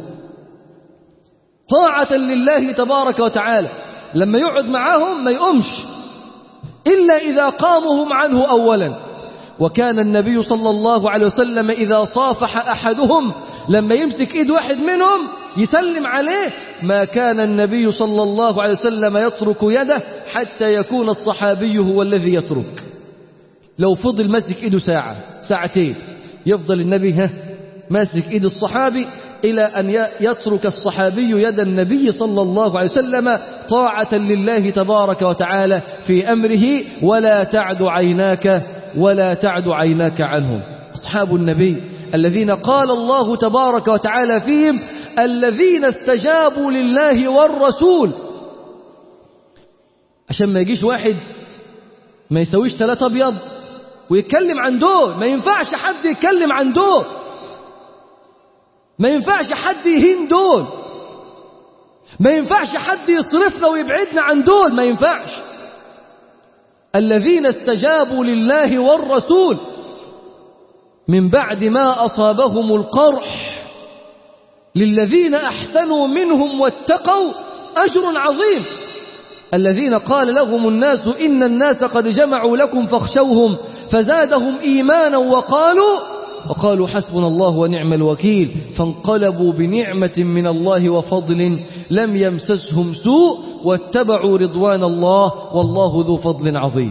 طاعة لله تبارك وتعالى لما يقعد معهم ما يقومش إلا إذا قامهم عنه أولا وكان النبي صلى الله عليه وسلم إذا صافح أحدهم لما يمسك إيد واحد منهم يسلم عليه ما كان النبي صلى الله عليه وسلم يترك يده حتى يكون الصحابي هو الذي يترك لو فضل ماسك إيده ساعة ساعتين يفضل النبي ها ماسك إيد الصحابي إلى أن يترك الصحابي يد النبي صلى الله عليه وسلم طاعة لله تبارك وتعالى في أمره ولا تعد عيناك ولا تعد عيناك عنهم أصحاب النبي الذين قال الله تبارك وتعالى فيهم الذين استجابوا لله والرسول عشان ما يجيش واحد ما يسويش ثلاثة أبيض ويتكلم عن دول ما ينفعش حد يتكلم عن دول ما ينفعش حد يهين دول ما ينفعش حد يصرفنا ويبعدنا عن دول ما ينفعش الذين استجابوا لله والرسول من بعد ما أصابهم القرح للذين أحسنوا منهم واتقوا أجر عظيم الذين قال لهم الناس إن الناس قد جمعوا لكم فاخشوهم فزادهم إيمانا وقالوا وقالوا حسبنا الله ونعم الوكيل فانقلبوا بنعمة من الله وفضل لم يمسسهم سوء واتبعوا رضوان الله والله ذو فضل عظيم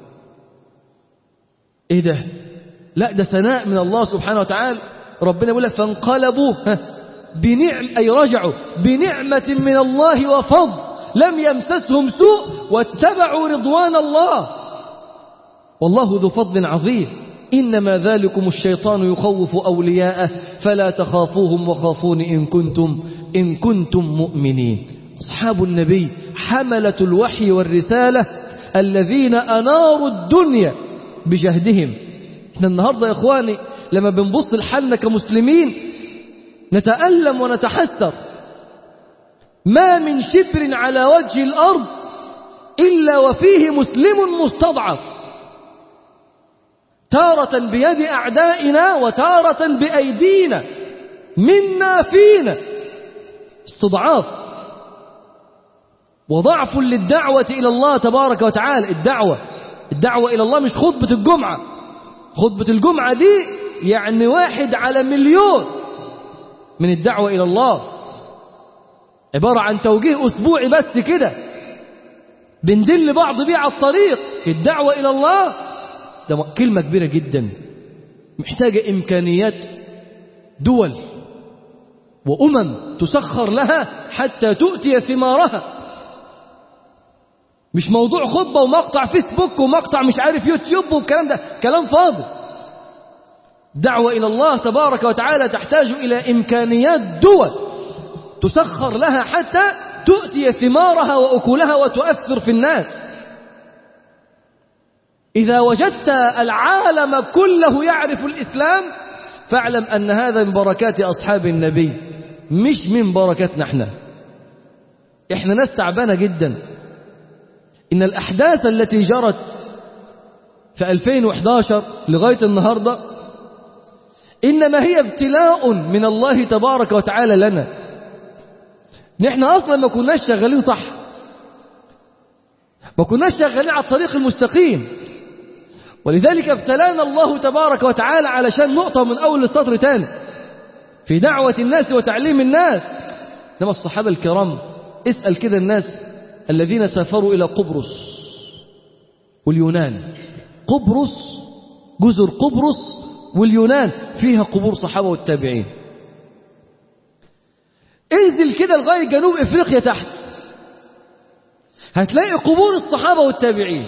ايه ده لا ده ثناء من الله سبحانه وتعالى ربنا يقول لك فانقلبوا بنعم أي رجعوا بنعمة من الله وفضل لم يمسسهم سوء واتبعوا رضوان الله والله ذو فضل عظيم إنما ذلكم الشيطان يخوف أولياءه فلا تخافوهم وخافون إن كنتم إن كنتم مؤمنين أصحاب النبي حملة الوحي والرسالة الذين أناروا الدنيا بجهدهم احنا النهاردة يا إخواني لما بنبص لحالنا كمسلمين نتألم ونتحسر ما من شبر على وجه الأرض إلا وفيه مسلم مستضعف تارة بيد أعدائنا وتارة بأيدينا منا فينا استضعاف وضعف للدعوة إلى الله تبارك وتعالى الدعوة الدعوة إلى الله مش خطبة الجمعة خطبة الجمعة دي يعني واحد على مليون من الدعوة إلى الله عبارة عن توجيه أسبوعي بس كده بندل بعض بيه على الطريق في الدعوة إلى الله ده كلمة كبيرة جدا محتاجة إمكانيات دول وأمم تسخر لها حتى تؤتي ثمارها مش موضوع خطبة ومقطع فيسبوك ومقطع مش عارف يوتيوب والكلام ده كلام فاضي دعوة إلى الله تبارك وتعالى تحتاج إلى إمكانيات دول تسخر لها حتى تؤتي ثمارها وأكلها وتؤثر في الناس إذا وجدت العالم كله يعرف الإسلام فاعلم أن هذا من بركات أصحاب النبي مش من بركاتنا احنا احنا ناس تعبانة جدا إن الأحداث التي جرت في 2011 لغاية النهاردة إنما هي ابتلاء من الله تبارك وتعالى لنا نحن أصلا ما كناش شغالين صح ما كناش شغالين على الطريق المستقيم ولذلك ابتلانا الله تبارك وتعالى علشان نقطة من أول السطر تاني في دعوة الناس وتعليم الناس إنما الصحابة الكرام اسأل كده الناس الذين سافروا إلى قبرص واليونان قبرص جزر قبرص واليونان فيها قبور صحابة والتابعين انزل كده لغاية جنوب افريقيا تحت هتلاقي قبور الصحابة والتابعين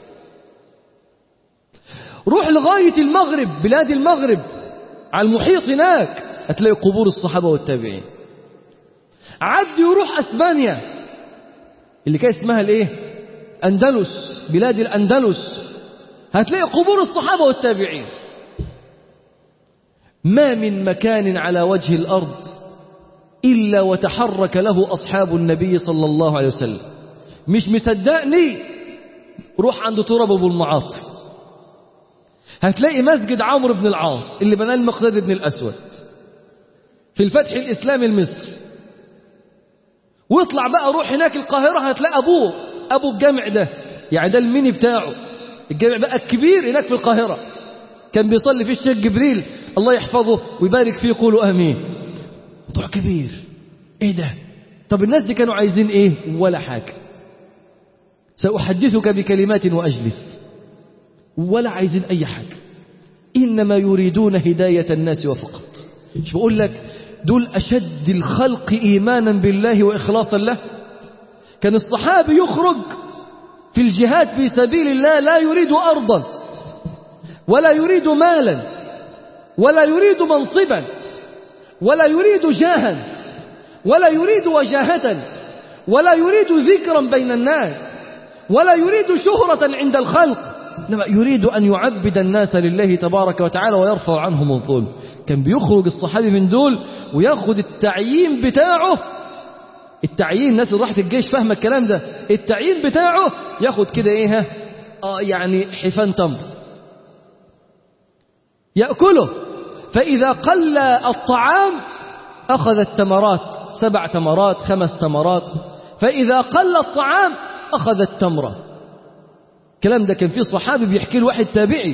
روح لغاية المغرب بلاد المغرب على المحيط هناك هتلاقي قبور الصحابة والتابعين عدي وروح اسبانيا اللي كانت اسمها الايه اندلس بلاد الاندلس هتلاقي قبور الصحابة والتابعين ما من مكان على وجه الأرض إلا وتحرك له أصحاب النبي صلى الله عليه وسلم مش مصدقني روح عند تراب أبو المعاطي هتلاقي مسجد عمرو بن العاص اللي بناه المقداد بن الأسود في الفتح الإسلامي المصري واطلع بقى روح هناك القاهرة هتلاقي أبوه أبو الجامع ده يعني ده الميني بتاعه الجامع بقى الكبير هناك في القاهرة كان بيصلي فيه الشيخ جبريل الله يحفظه ويبارك فيه يقولوا امين موضوع كبير ايه ده طب الناس دي كانوا عايزين ايه ولا حاجه ساحدثك بكلمات واجلس ولا عايزين اي حاجه انما يريدون هدايه الناس وفقط مش بقول لك دول اشد الخلق ايمانا بالله واخلاصا له كان الصحابي يخرج في الجهاد في سبيل الله لا يريد ارضا ولا يريد مالا ولا يريد منصبا ولا يريد جاها ولا يريد وجاهة ولا يريد ذكرا بين الناس ولا يريد شهرة عند الخلق إنما يريد أن يعبد الناس لله تبارك وتعالى ويرفع عنهم الظلم كان بيخرج الصحابي من دول وياخد التعيين بتاعه التعيين الناس اللي راحت الجيش فاهمه الكلام ده التعيين بتاعه ياخد كده ايه ها آه يعني حفان تمر يأكله فإذا قل الطعام أخذ التمرات سبع تمرات خمس تمرات فإذا قل الطعام أخذ التمرة الكلام ده كان فيه صحابي بيحكي له واحد تابعي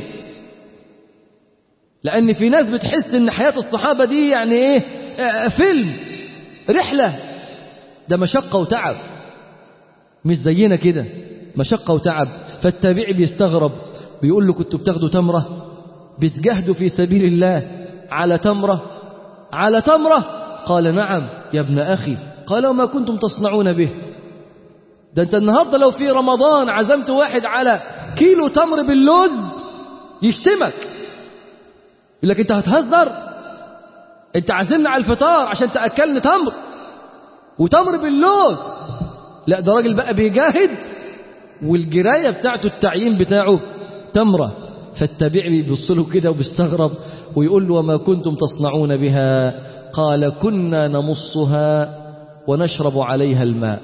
لأن في ناس بتحس إن حياة الصحابة دي يعني إيه آه، فيلم رحلة ده مشقة وتعب مش زينا كده مشقة وتعب فالتابعي بيستغرب بيقول له كنتوا بتاخدوا تمرة بتجاهدوا في سبيل الله على تمرة على تمرة قال نعم يا ابن أخي قال وما كنتم تصنعون به ده انت النهاردة لو في رمضان عزمت واحد على كيلو تمر باللوز يشتمك يقول لك انت هتهزر انت عازمنا على الفطار عشان تأكلني تمر وتمر باللوز لا ده راجل بقى بيجاهد والجراية بتاعته التعيين بتاعه تمرة فالتابع بيبص له كده وبيستغرب ويقول له وما كنتم تصنعون بها قال كنا نمصها ونشرب عليها الماء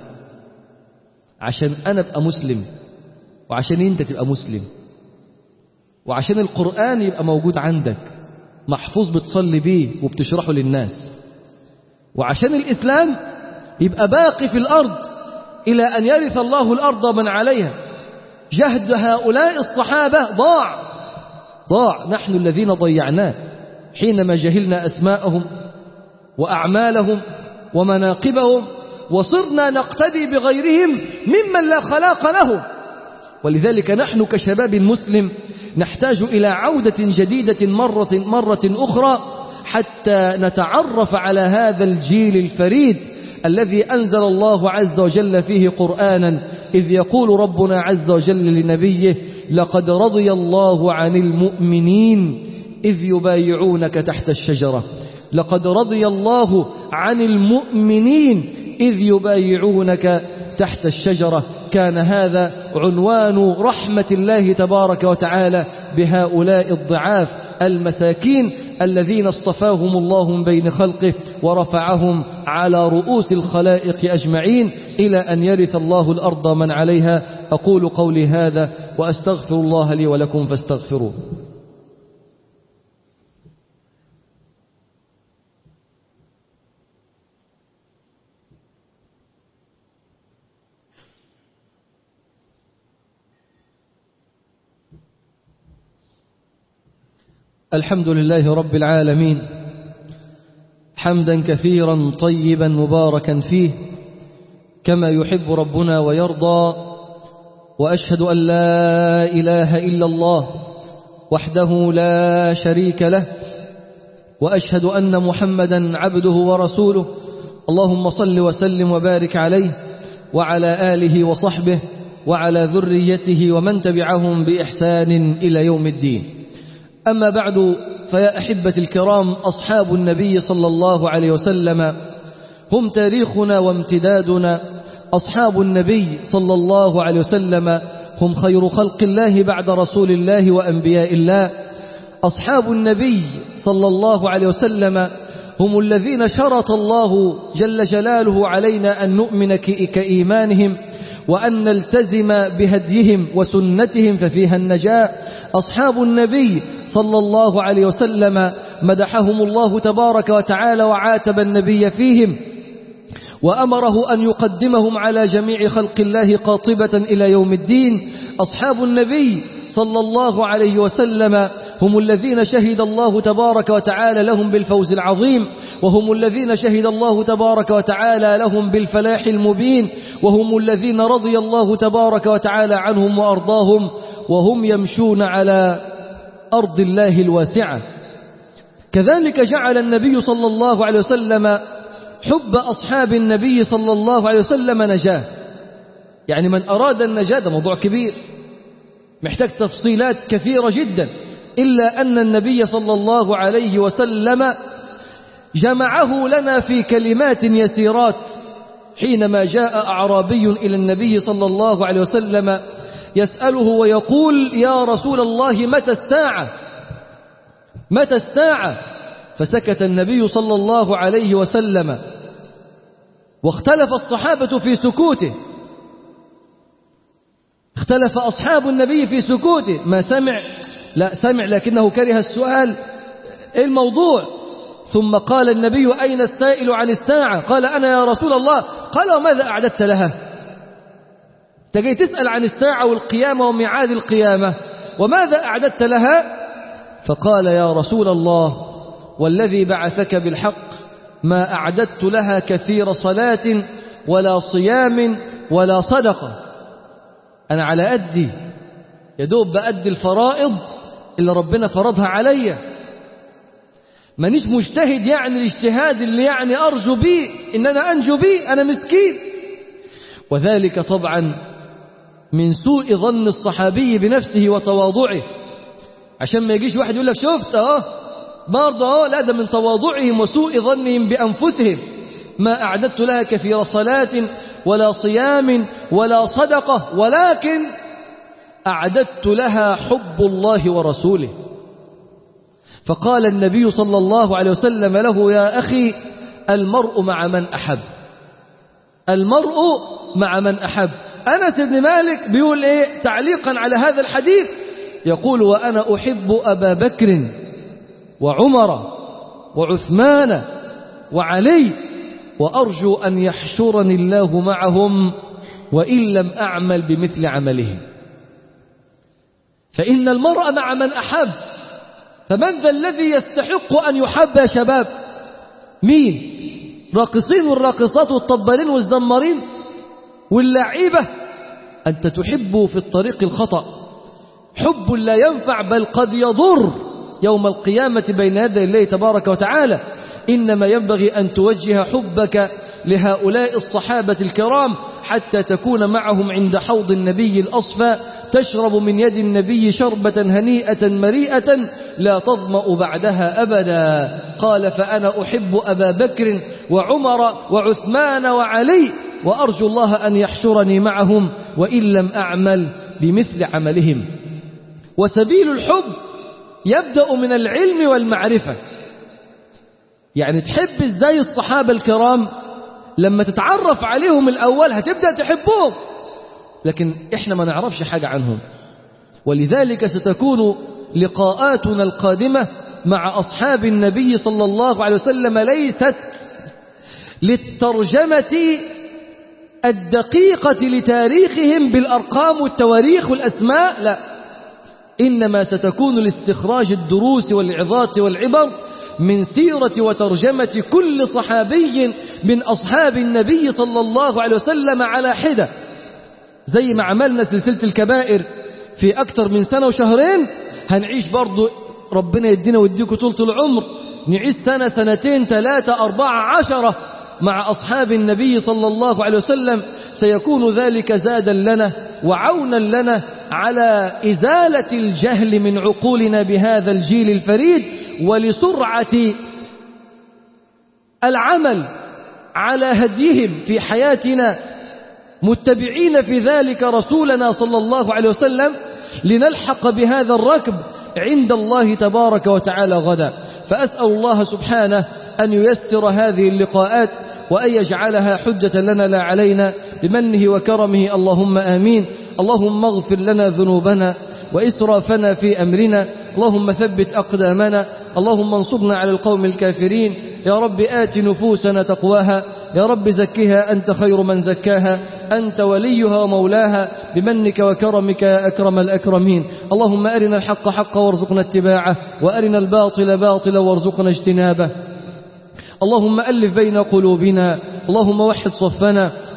عشان أنا أبقى مسلم وعشان أنت تبقى مسلم وعشان القرآن يبقى موجود عندك محفوظ بتصلي بيه وبتشرحه للناس وعشان الإسلام يبقى باقي في الأرض إلى أن يرث الله الأرض من عليها جهد هؤلاء الصحابة ضاع ضاع نحن الذين ضيعناه حينما جهلنا أسماءهم وأعمالهم ومناقبهم وصرنا نقتدي بغيرهم ممن لا خلاق له ولذلك نحن كشباب مسلم نحتاج إلى عودة جديدة مرة, مرة أخرى حتى نتعرف على هذا الجيل الفريد الذي أنزل الله عز وجل فيه قرآنا إذ يقول ربنا عز وجل لنبيه لقد رضي الله عن المؤمنين إذ يبايعونك تحت الشجرة لقد رضي الله عن المؤمنين إذ يبايعونك تحت الشجرة كان هذا عنوان رحمة الله تبارك وتعالى بهؤلاء الضعاف المساكين الذين اصطفاهم الله من بين خلقه ورفعهم على رؤوس الخلائق أجمعين إلى أن يرث الله الأرض من عليها أقول قولي هذا وأستغفر الله لي ولكم فاستغفروه الحمد لله رب العالمين حمدا كثيرا طيبا مباركا فيه كما يحب ربنا ويرضى وأشهد أن لا إله إلا الله وحده لا شريك له وأشهد أن محمدا عبده ورسوله اللهم صل وسلم وبارك عليه وعلى آله وصحبه وعلى ذريته ومن تبعهم بإحسان إلى يوم الدين أما بعد فيا أحبة الكرام أصحاب النبي صلى الله عليه وسلم هم تاريخنا وامتدادنا أصحاب النبي صلى الله عليه وسلم هم خير خلق الله بعد رسول الله وأنبياء الله أصحاب النبي صلى الله عليه وسلم هم الذين شرط الله جل جلاله علينا أن نؤمن كإيمانهم وأن نلتزم بهديهم وسنتهم ففيها النجاة أصحاب النبي صلى الله عليه وسلم مدحهم الله تبارك وتعالى وعاتب النبي فيهم وأمره أن يقدمهم على جميع خلق الله قاطبة إلى يوم الدين أصحاب النبي صلى الله عليه وسلم هم الذين شهد الله تبارك وتعالى لهم بالفوز العظيم وهم الذين شهد الله تبارك وتعالى لهم بالفلاح المبين وهم الذين رضي الله تبارك وتعالى عنهم وأرضاهم وهم يمشون على أرض الله الواسعة كذلك جعل النبي صلى الله عليه وسلم حب أصحاب النبي صلى الله عليه وسلم نجاة يعني من أراد النجاة ده موضوع كبير محتاج تفصيلات كثيرة جدا إلا أن النبي صلى الله عليه وسلم جمعه لنا في كلمات يسيرات حينما جاء أعرابي إلى النبي صلى الله عليه وسلم يسأله ويقول يا رسول الله متى الساعة متى الساعة فسكت النبي صلى الله عليه وسلم واختلف الصحابة في سكوته اختلف أصحاب النبي في سكوته ما سمع لا سمع لكنه كره السؤال ايه الموضوع ثم قال النبي أين السائل عن الساعة قال أنا يا رسول الله قال وماذا أعددت لها تجي تسأل عن الساعة والقيامة وميعاد القيامة وماذا أعددت لها فقال يا رسول الله والذي بعثك بالحق ما أعددت لها كثير صلاة ولا صيام ولا صدقة أنا على أدي يدوب بأدي الفرائض اللي ربنا فرضها عليّ مانيش مجتهد يعني الاجتهاد اللي يعني أرجو بيه إن أنا أنجو بيه أنا مسكين وذلك طبعا من سوء ظن الصحابي بنفسه وتواضعه عشان ما يجيش واحد يقول لك شفت اه برضه اه لا ده من تواضعهم وسوء ظنهم بأنفسهم ما أعددت لها كثير صلاة ولا صيام ولا صدقة ولكن أعددت لها حب الله ورسوله فقال النبي صلى الله عليه وسلم له يا أخي المرء مع من أحب المرء مع من أحب أنس بن مالك بيقول إيه تعليقا على هذا الحديث يقول وأنا أحب أبا بكر وعمر وعثمان وعلي وأرجو أن يحشرني الله معهم وإن لم أعمل بمثل عملهم فإن المرء مع من أحب فمن ذا الذي يستحق أن يحب يا شباب مين راقصين والراقصات والطبالين والزمارين واللعيبة أنت تحب في الطريق الخطأ حب لا ينفع بل قد يضر يوم القيامة بين يدي الله تبارك وتعالى إنما ينبغي أن توجه حبك لهؤلاء الصحابة الكرام حتى تكون معهم عند حوض النبي الأصفى تشرب من يد النبي شربة هنيئة مريئة لا تظمأ بعدها أبدا قال فأنا أحب أبا بكر وعمر وعثمان وعلي وأرجو الله أن يحشرني معهم وإن لم أعمل بمثل عملهم وسبيل الحب يبدأ من العلم والمعرفة يعني تحب ازاي الصحابة الكرام لما تتعرف عليهم الأول هتبدأ تحبهم لكن احنا ما نعرفش حاجة عنهم ولذلك ستكون لقاءاتنا القادمة مع أصحاب النبي صلى الله عليه وسلم ليست للترجمة الدقيقة لتاريخهم بالأرقام والتواريخ والأسماء لا إنما ستكون لاستخراج الدروس والعظات والعبر من سيرة وترجمة كل صحابي من أصحاب النبي صلى الله عليه وسلم على حدة زي ما عملنا سلسلة الكبائر في أكثر من سنة وشهرين هنعيش برضو ربنا يدينا ويديكم طولة العمر نعيش سنة سنتين ثلاثة أربعة عشرة مع أصحاب النبي صلى الله عليه وسلم سيكون ذلك زادا لنا وعونا لنا على إزالة الجهل من عقولنا بهذا الجيل الفريد ولسرعة العمل على هديهم في حياتنا متبعين في ذلك رسولنا صلى الله عليه وسلم لنلحق بهذا الركب عند الله تبارك وتعالى غدا فأسأل الله سبحانه أن ييسر هذه اللقاءات وأن يجعلها حجة لنا لا علينا بمنه وكرمه اللهم آمين اللهم اغفر لنا ذنوبنا وإسرافنا في أمرنا اللهم ثبت أقدامنا اللهم انصرنا على القوم الكافرين يا رب آت نفوسنا تقواها يا رب زكها أنت خير من زكاها أنت وليها ومولاها بمنك وكرمك يا أكرم الأكرمين اللهم أرنا الحق حقا وارزقنا اتباعه وأرنا الباطل باطلا وارزقنا اجتنابه اللهم ألف بين قلوبنا اللهم وحد صفنا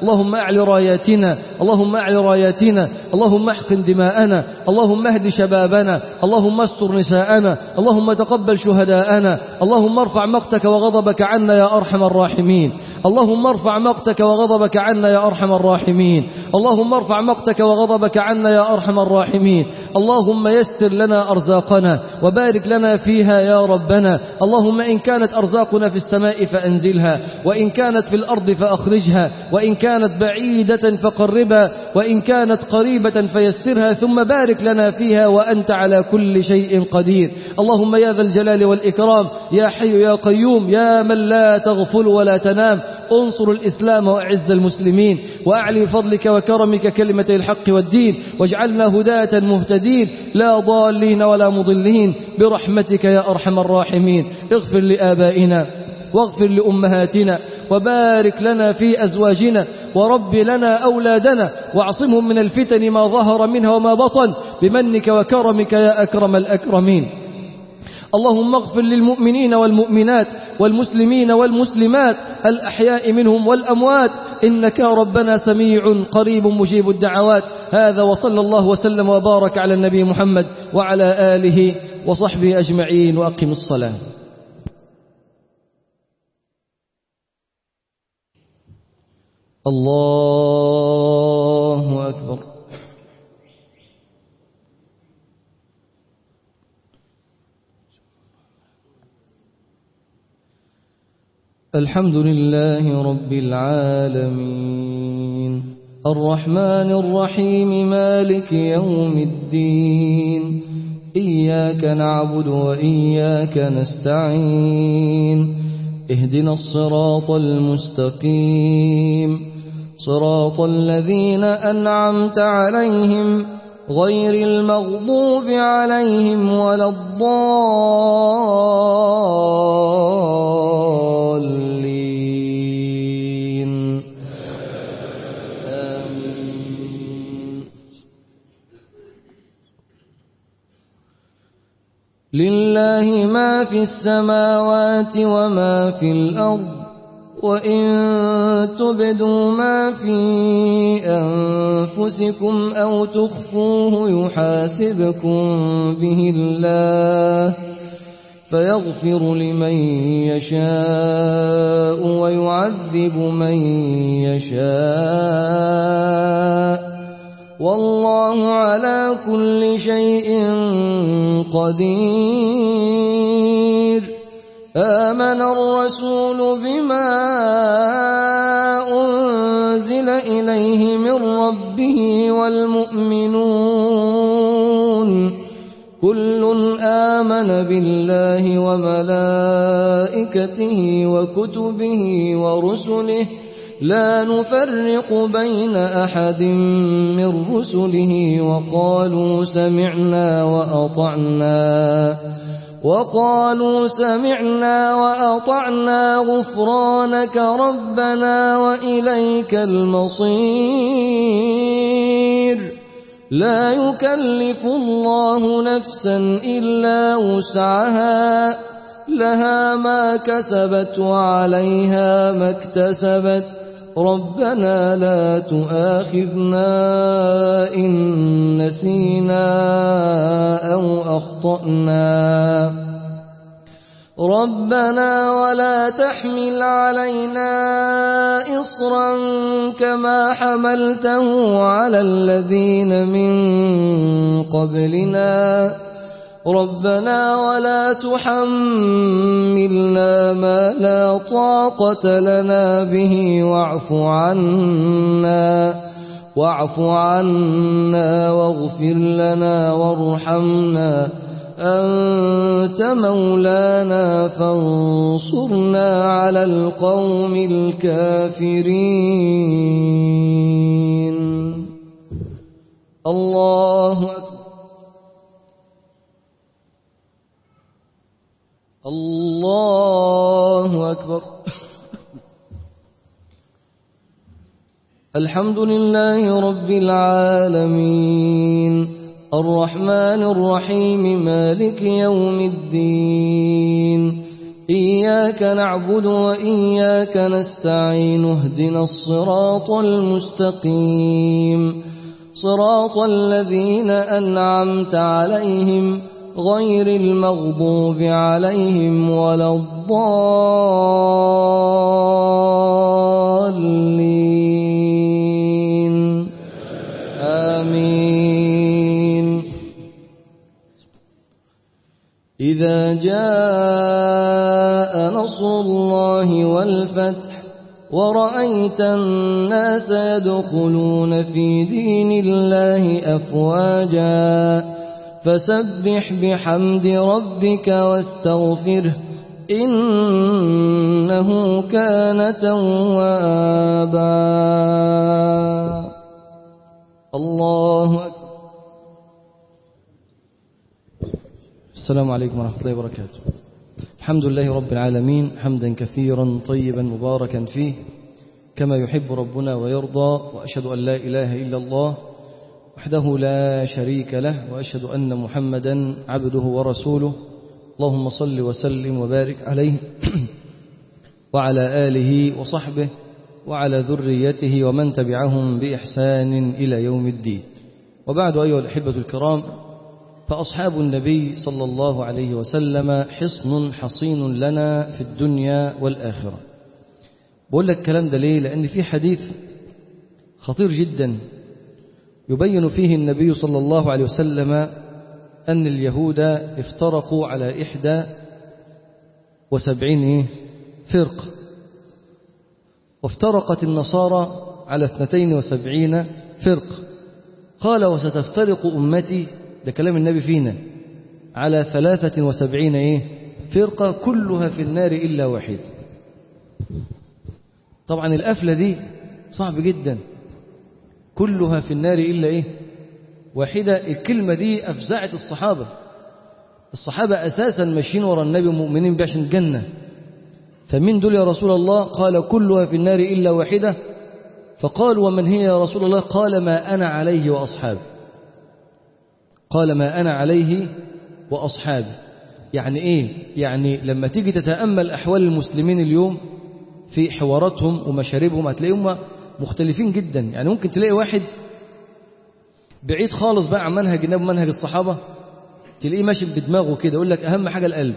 اللهم أعل راياتنا اللهم أعل راياتنا اللهم احقن دماءنا اللهم اهد شبابنا اللهم استر نساءنا اللهم تقبل شهداءنا اللهم ارفع مقتك وغضبك عنا يا أرحم الراحمين اللهم ارفع مقتك وغضبك عنا يا أرحم الراحمين اللهم ارفع مقتك وغضبك عنا يا أرحم الراحمين اللهم يسر لنا أرزاقنا وبارك لنا فيها يا ربنا اللهم إن كانت أرزاقنا في السماء فأنزلها وإن كانت في الأرض فأخرجها وإن كانت بعيدة فقربها وإن كانت قريبة فيسرها ثم بارك لنا فيها وأنت على كل شيء قدير اللهم يا ذا الجلال والإكرام يا حي يا قيوم يا من لا تغفل ولا تنام انصر الإسلام وأعز المسلمين وأعلي فضلك وكرمك كلمة الحق والدين واجعلنا هداة مهتدين لا ضالين ولا مضلين برحمتك يا أرحم الراحمين اغفر لآبائنا واغفر لأمهاتنا وبارك لنا في أزواجنا ورب لنا أولادنا واعصمهم من الفتن ما ظهر منها وما بطن بمنك وكرمك يا أكرم الأكرمين اللهم اغفر للمؤمنين والمؤمنات والمسلمين والمسلمات الأحياء منهم والأموات إنك ربنا سميع قريب مجيب الدعوات هذا وصلى الله وسلم وبارك على النبي محمد وعلى آله وصحبه أجمعين وأقم الصلاة الله أكبر الحمد لله رب العالمين الرحمن الرحيم مالك يوم الدين إياك نعبد وإياك نستعين اهدنا الصراط المستقيم صراط الذين أنعمت عليهم غير المغضوب عليهم ولا الضالين آمين لله ما في السماوات وما في الأرض وإن تبدوا ما في أنفسكم أو تخفوه يحاسبكم به الله فيغفر لمن يشاء ويعذب من يشاء والله على كل شيء قدير آمن الرسول بما أنزل إليه من ربه والمؤمنون كل آمن بالله وملائكته وكتبه ورسله لا نفرق بين أحد من رسله وقالوا سمعنا وأطعنا وقالوا سمعنا وأطعنا غفرانك ربنا وإليك المصير لا يكلف الله نفسا إلا وسعها لها ما كسبت وعليها ما اكتسبت ربنا لا تؤاخذنا إن نسينا أو أخطأنا ربنا ولا تحمل علينا إصرا كما حملته على الذين من قبلنا ربنا ولا تحملنا ما لا طاقة لنا به واعف عنا واعف عنا واغفر لنا وارحمنا أنت مولانا فانصرنا على القوم الكافرين الله أكبر الله أكبر الحمد لله رب العالمين الرحمن الرحيم مالك يوم الدين إياك نعبد وإياك نستعين اهدنا الصراط المستقيم صراط الذين أنعمت عليهم غير المغضوب عليهم ولا الضالين آمين إذا جاء نصر الله والفتح ورأيت الناس يدخلون في دين الله أفواجا فسبح بحمد ربك واستغفره إنه كان توابا الله أكبر السلام عليكم ورحمة الله وبركاته الحمد لله رب العالمين حمدا كثيرا طيبا مباركا فيه كما يحب ربنا ويرضى وأشهد أن لا إله إلا الله وحده لا شريك له وأشهد أن محمدا عبده ورسوله اللهم صل وسلم وبارك عليه وعلى آله وصحبه وعلى ذريته ومن تبعهم بإحسان إلى يوم الدين وبعد أيها الأحبة الكرام فأصحاب النبي صلى الله عليه وسلم حصن حصين لنا في الدنيا والآخرة بقول لك الكلام ده ليه لأن في حديث خطير جدا يبين فيه النبي صلى الله عليه وسلم أن اليهود افترقوا على إحدى وسبعين فرق وافترقت النصارى على اثنتين وسبعين فرق قال وستفترق أمتي ده كلام النبي فينا على ثلاثة وسبعين إيه فرقة كلها في النار إلا واحد طبعا القفلة دي صعب جدا كلها في النار إلا إيه واحدة الكلمة دي أفزعت الصحابة الصحابة أساسا ماشيين ورا النبي مؤمنين بيه عشان الجنة فمن دول يا رسول الله قال كلها في النار إلا واحدة فقال ومن هي يا رسول الله قال ما أنا عليه وأصحابي قال ما أنا عليه وأصحابي يعني إيه يعني لما تيجي تتأمل أحوال المسلمين اليوم في حواراتهم ومشاربهم هتلاقيهم مختلفين جدا يعني ممكن تلاقي واحد بعيد خالص بقى عن منهج النبي ومنهج الصحابة تلاقيه ماشي بدماغه كده يقول لك أهم حاجة القلب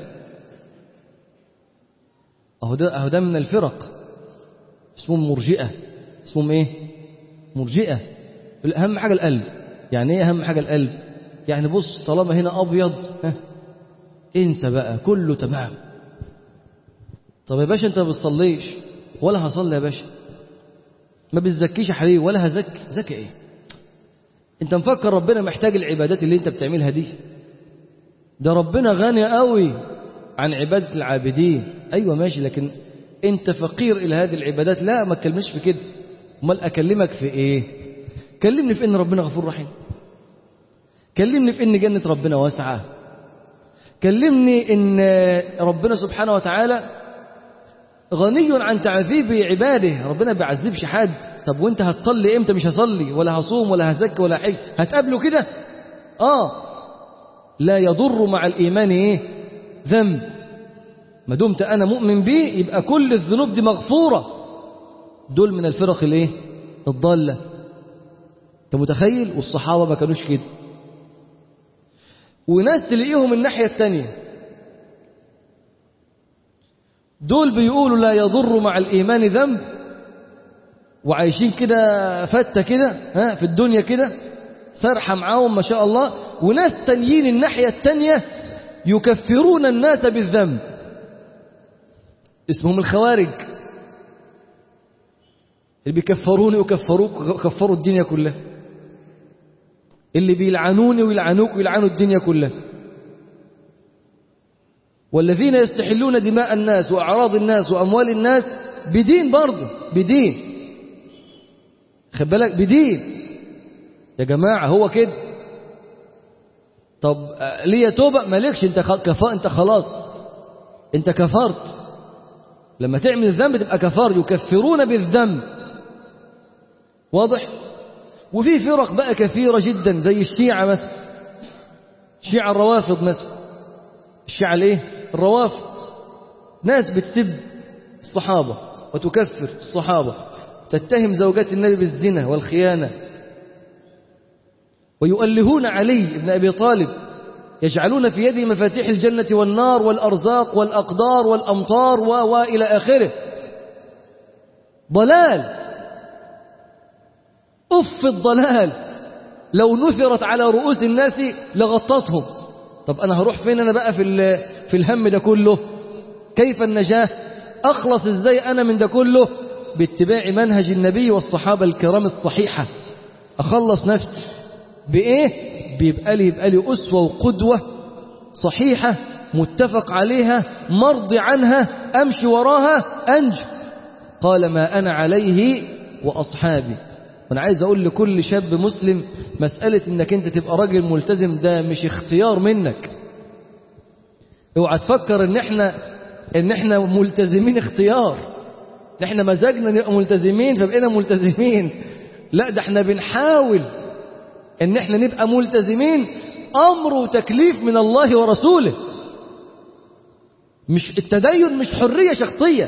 أهو ده, أهو ده من الفرق اسمهم مرجئة اسمهم إيه مرجئة أهم حاجة القلب يعني إيه أهم حاجة القلب يعني بص طالما هنا أبيض ها انسى بقى كله تمام طب يا باشا أنت ما بتصليش ولا هصلي يا باشا ما بتزكيش يا حبيبي ولا هزكي زكي إيه أنت مفكر ربنا محتاج العبادات اللي أنت بتعملها دي ده ربنا غني قوي عن عبادة العابدين أيوة ماشي لكن أنت فقير إلى هذه العبادات لا ما تكلمش في كده امال أكلمك في إيه كلمني في إن ربنا غفور رحيم كلمني في إن جنة ربنا واسعة كلمني إن ربنا سبحانه وتعالى غني عن تعذيب عباده ربنا ما بيعذبش حد طب وانت هتصلي امتى مش هصلي ولا هصوم ولا هزكي ولا حج هتقابله كده اه لا يضر مع الايمان ايه ذنب ما دمت انا مؤمن بيه يبقى كل الذنوب دي مغفوره دول من الفرق الايه الضاله انت متخيل والصحابه ما كانوش كده وناس تلاقيهم الناحيه الثانيه دول بيقولوا لا يضر مع الإيمان ذنب وعايشين كده فتة كده ها في الدنيا كده سرحة معاهم ما شاء الله وناس تانيين الناحية التانية يكفرون الناس بالذنب اسمهم الخوارج اللي بيكفروني وكفروك كفروا الدنيا كلها اللي بيلعنوني ويلعنوك ويلعنوا الدنيا كلها والذين يستحلون دماء الناس وأعراض الناس وأموال الناس بدين برضه بدين خد بالك بدين يا جماعة هو كده طب ليه توبة مالكش انت كفا انت خلاص انت كفرت لما تعمل الذنب تبقى كفار يكفرون بالذنب واضح وفي فرق بقى كثيرة جدا زي الشيعة مثلا شيعة الروافض مثلا الشيعة الايه الروافض ناس بتسب الصحابة وتكفر الصحابة تتهم زوجات النبي بالزنا والخيانة ويؤلهون علي بن أبي طالب يجعلون في يده مفاتيح الجنة والنار والأرزاق والأقدار والأمطار و وإلى آخره ضلال أف الضلال لو نثرت على رؤوس الناس لغطتهم طب أنا هروح فين أنا بقى في, في الهم ده كله كيف النجاة أخلص إزاي أنا من ده كله باتباع منهج النبي والصحابة الكرام الصحيحة أخلص نفسي بإيه بيبقى لي يبقى لي أسوة وقدوة صحيحة متفق عليها مرضي عنها أمشي وراها أنجو قال ما أنا عليه وأصحابي وأنا عايز أقول لكل شاب مسلم مسألة إنك أنت تبقى راجل ملتزم ده مش اختيار منك اوعى تفكر إن إحنا إن إحنا ملتزمين اختيار إحنا مزاجنا نبقى ملتزمين فبقينا ملتزمين لا ده إحنا بنحاول إن إحنا نبقى ملتزمين أمر وتكليف من الله ورسوله مش التدين مش حرية شخصية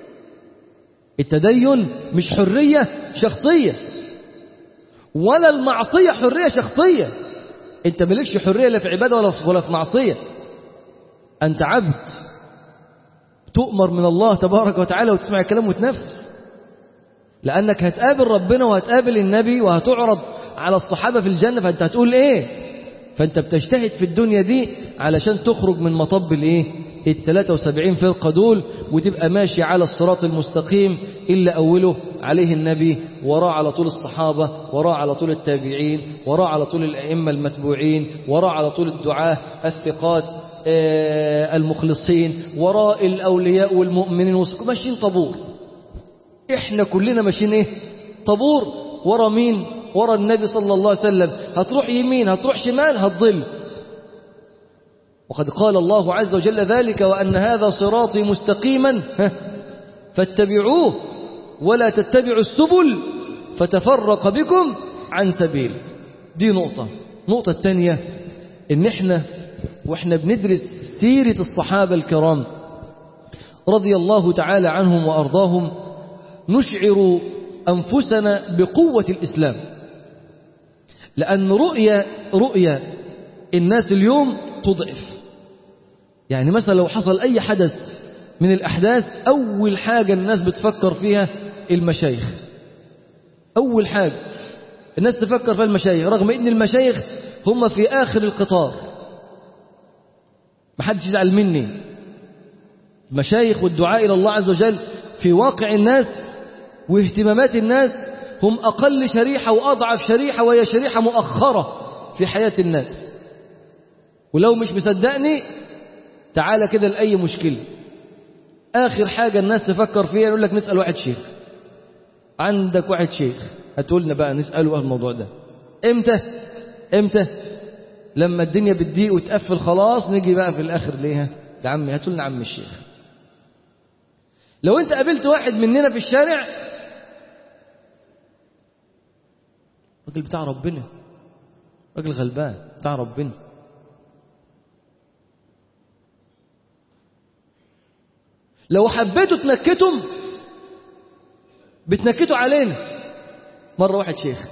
التدين مش حرية شخصية ولا المعصية حرية شخصية انت ملكش حرية لا في عبادة ولا في, ولا في معصية انت عبد تؤمر من الله تبارك وتعالى وتسمع الكلام وتنفذ لأنك هتقابل ربنا وهتقابل النبي وهتعرض على الصحابة في الجنة فأنت هتقول إيه فأنت بتجتهد في الدنيا دي علشان تخرج من مطب الإيه ال 73 فرقة دول وتبقى ماشي على الصراط المستقيم إلا أوله عليه النبي وراه على طول الصحابة وراه على طول التابعين وراه على طول الأئمة المتبوعين وراه على طول الدعاة الثقات المخلصين وراء الأولياء والمؤمنين ماشيين طابور إحنا كلنا ماشيين إيه طابور ورا مين ورا النبي صلى الله عليه وسلم هتروح يمين هتروح شمال هتضل وقد قال الله عز وجل ذلك وأن هذا صراطي مستقيما فاتبعوه ولا تتبعوا السبل فتفرق بكم عن سبيل دي نقطة النقطة الثانية إن إحنا وإحنا بندرس سيرة الصحابة الكرام رضي الله تعالى عنهم وأرضاهم نشعر أنفسنا بقوة الإسلام لأن رؤية رؤية الناس اليوم تضعف يعني مثلا لو حصل أي حدث من الأحداث أول حاجة الناس بتفكر فيها المشايخ أول حاجة الناس تفكر في المشايخ رغم أن المشايخ هم في آخر القطار ما حدش يزعل مني المشايخ والدعاء إلى الله عز وجل في واقع الناس واهتمامات الناس هم أقل شريحة وأضعف شريحة وهي شريحة مؤخرة في حياة الناس ولو مش مصدقني تعالى كده لأي مشكلة آخر حاجة الناس تفكر فيها يقول لك نسأل واحد شيخ عندك واحد شيخ هتقولنا بقى نسأله الموضوع ده امتى امتى لما الدنيا بتضيق وتقفل خلاص نيجي بقى في الآخر ليها يا عمي هاتوا لنا عم الشيخ لو انت قابلت واحد مننا في الشارع راجل بتاع ربنا راجل غلبان بتاع ربنا لو حبيتوا تنكتم بتنكتوا علينا مرة واحد شيخ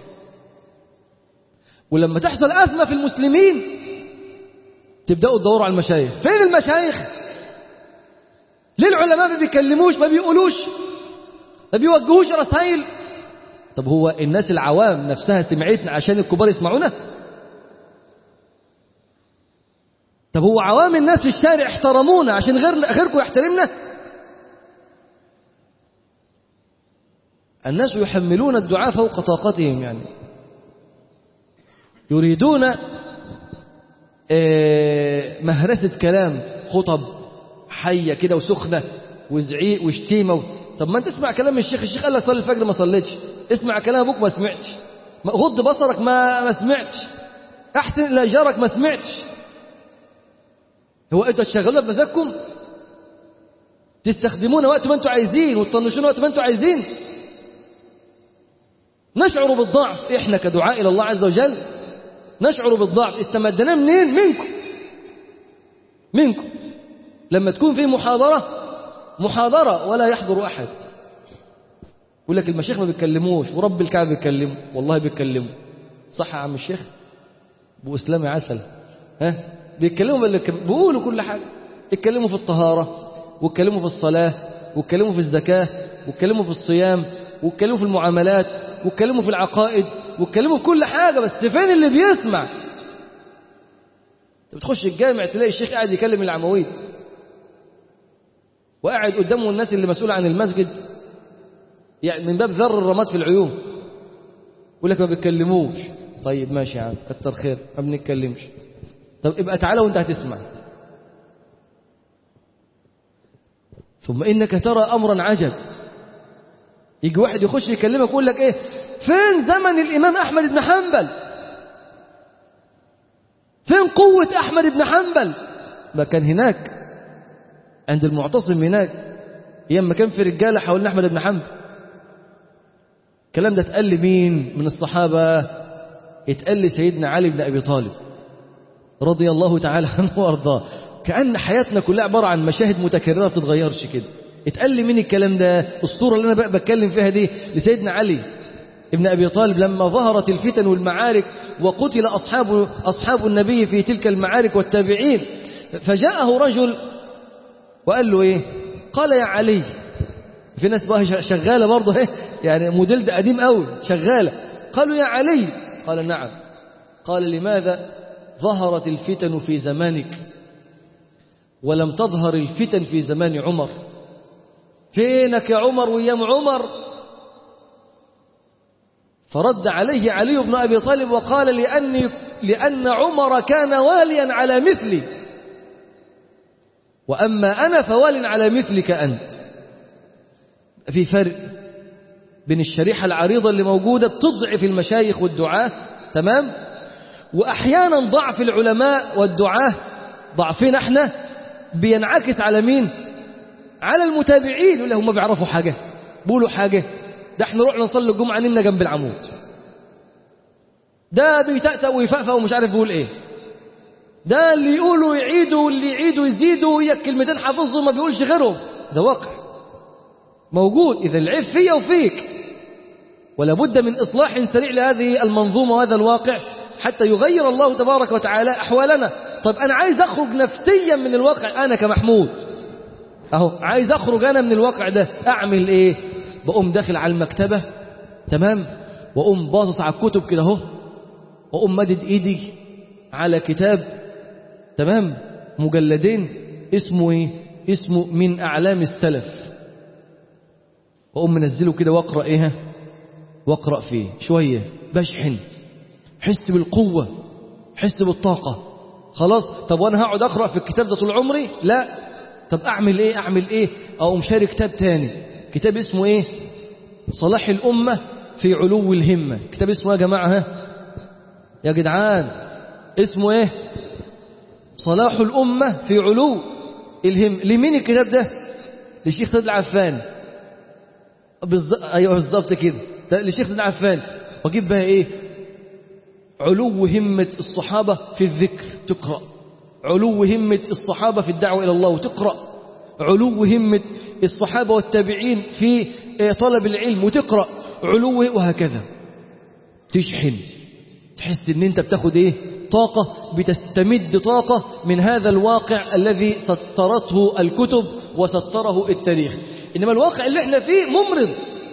ولما تحصل أزمة في المسلمين تبدأوا تدوروا على المشايخ فين المشايخ ليه العلماء ما بيكلموش ما بيقولوش ما بيوجهوش رسائل طب هو الناس العوام نفسها سمعتنا عشان الكبار يسمعونا طب هو عوام الناس في الشارع احترمونا عشان غير غيركم يحترمنا الناس يحملون الدعاء فوق طاقتهم يعني يريدون مهرسة كلام خطب حية كده وسخنة وزعيق وشتيمة طب ما انت اسمع كلام الشيخ الشيخ قال لك صلي الفجر ما صليتش اسمع كلام ابوك ما سمعتش غض بصرك ما ما سمعتش احسن الى جارك ما سمعتش هو انتوا تشغلوا بمزاجكم تستخدمون وقت ما انتوا عايزين وتطنشون وقت ما انتوا عايزين نشعر بالضعف احنا كدعاء الى الله عز وجل نشعر بالضعف استمدناه منين منكم منكم لما تكون في محاضرة محاضرة ولا يحضر أحد يقول لك المشايخ ما بيتكلموش ورب الكعبة بيتكلموا والله بيتكلموا صح يا عم الشيخ ابو اسلامي عسل ها بيتكلموا باللي بيقولوا كل حاجة يتكلموا في الطهارة ويتكلموا في الصلاة ويتكلموا في الزكاة ويتكلموا في الصيام ويتكلموا في المعاملات ويتكلموا في العقائد ويتكلموا في كل حاجة بس فين اللي بيسمع انت بتخش الجامع تلاقي الشيخ قاعد يكلم العمويد وقاعد قدامه الناس اللي مسؤولة عن المسجد يعني من باب ذر الرماد في العيون يقول لك ما بيتكلموش طيب ماشي يا عم كتر خير ما بنتكلمش طب ابقى تعالى وانت هتسمع ثم انك ترى امرا عجب يجي واحد يخش يكلمك يقول لك ايه فين زمن الامام احمد بن حنبل فين قوة احمد بن حنبل ما كان هناك عند المعتصم هناك ايام ما كان في رجاله حوالين احمد بن حنبل الكلام ده اتقال لمين من الصحابه اتقال لسيدنا علي بن ابي طالب رضي الله تعالى عنه وارضاه كأن حياتنا كلها عبارة عن مشاهد متكررة ما بتتغيرش كده اتقال لي مين الكلام ده الصورة اللي أنا بقى بتكلم فيها دي لسيدنا علي ابن أبي طالب لما ظهرت الفتن والمعارك وقتل أصحاب, أصحاب النبي في تلك المعارك والتابعين فجاءه رجل وقال له إيه قال يا علي في ناس بقى شغالة برضه إيه يعني موديل ده قديم قوي شغالة قالوا يا علي قال نعم قال لماذا ظهرت الفتن في زمانك ولم تظهر الفتن في زمان عمر فينك يا عمر ويام عمر فرد عليه علي بن أبي طالب وقال لأني لأن عمر كان واليا على مثلي وأما أنا فوال على مثلك أنت في فرق بين الشريحة العريضة اللي موجودة بتضعف المشايخ والدعاة تمام وأحيانا ضعف العلماء والدعاة ضعفين احنا بينعكس على مين على المتابعين ولا هم بيعرفوا حاجة بيقولوا حاجة ده احنا رحنا نصلي الجمعة نمنا جنب العمود ده بيتأتأ ويفأفأ ومش عارف بيقول ايه ده اللي يقولوا يعيدوا واللي يعيدوا يزيدوا ويا كلمتين حافظهم ما بيقولش غيرهم ده واقع موجود إذا العيب فيا وفيك ولا بد من إصلاح سريع لهذه المنظومة وهذا الواقع حتى يغير الله تبارك وتعالى أحوالنا طب أنا عايز أخرج نفسيا من الواقع أنا كمحمود أهو عايز أخرج أنا من الواقع ده أعمل إيه بقوم داخل على المكتبة تمام وأقوم باصص على الكتب كده أهو وأقوم مدد إيدي على كتاب تمام مجلدين اسمه إيه اسمه من أعلام السلف وأقوم منزله كده وأقرأ إيه وأقرأ فيه شوية بشحن حس بالقوة حس بالطاقة خلاص طب وأنا هقعد أقرأ في الكتاب ده طول عمري لا طب أعمل إيه أعمل إيه أو مشاري كتاب تاني كتاب اسمه إيه صلاح الأمة في علو الهمة كتاب اسمه يا جماعة ها يا جدعان اسمه إيه صلاح الأمة في علو الهم لمين الكتاب ده للشيخ سيد العفان بالظبط ايوه بالظبط كده للشيخ سيد العفان واجيب بقى ايه علو همة الصحابة في الذكر تقرأ علو همة الصحابة في الدعوة إلى الله وتقرأ علو همة الصحابة والتابعين في طلب العلم وتقرأ علو وهكذا تشحن تحس ان انت بتاخد ايه طاقة بتستمد طاقة من هذا الواقع الذي سطرته الكتب وسطره التاريخ إنما الواقع اللي احنا فيه ممرض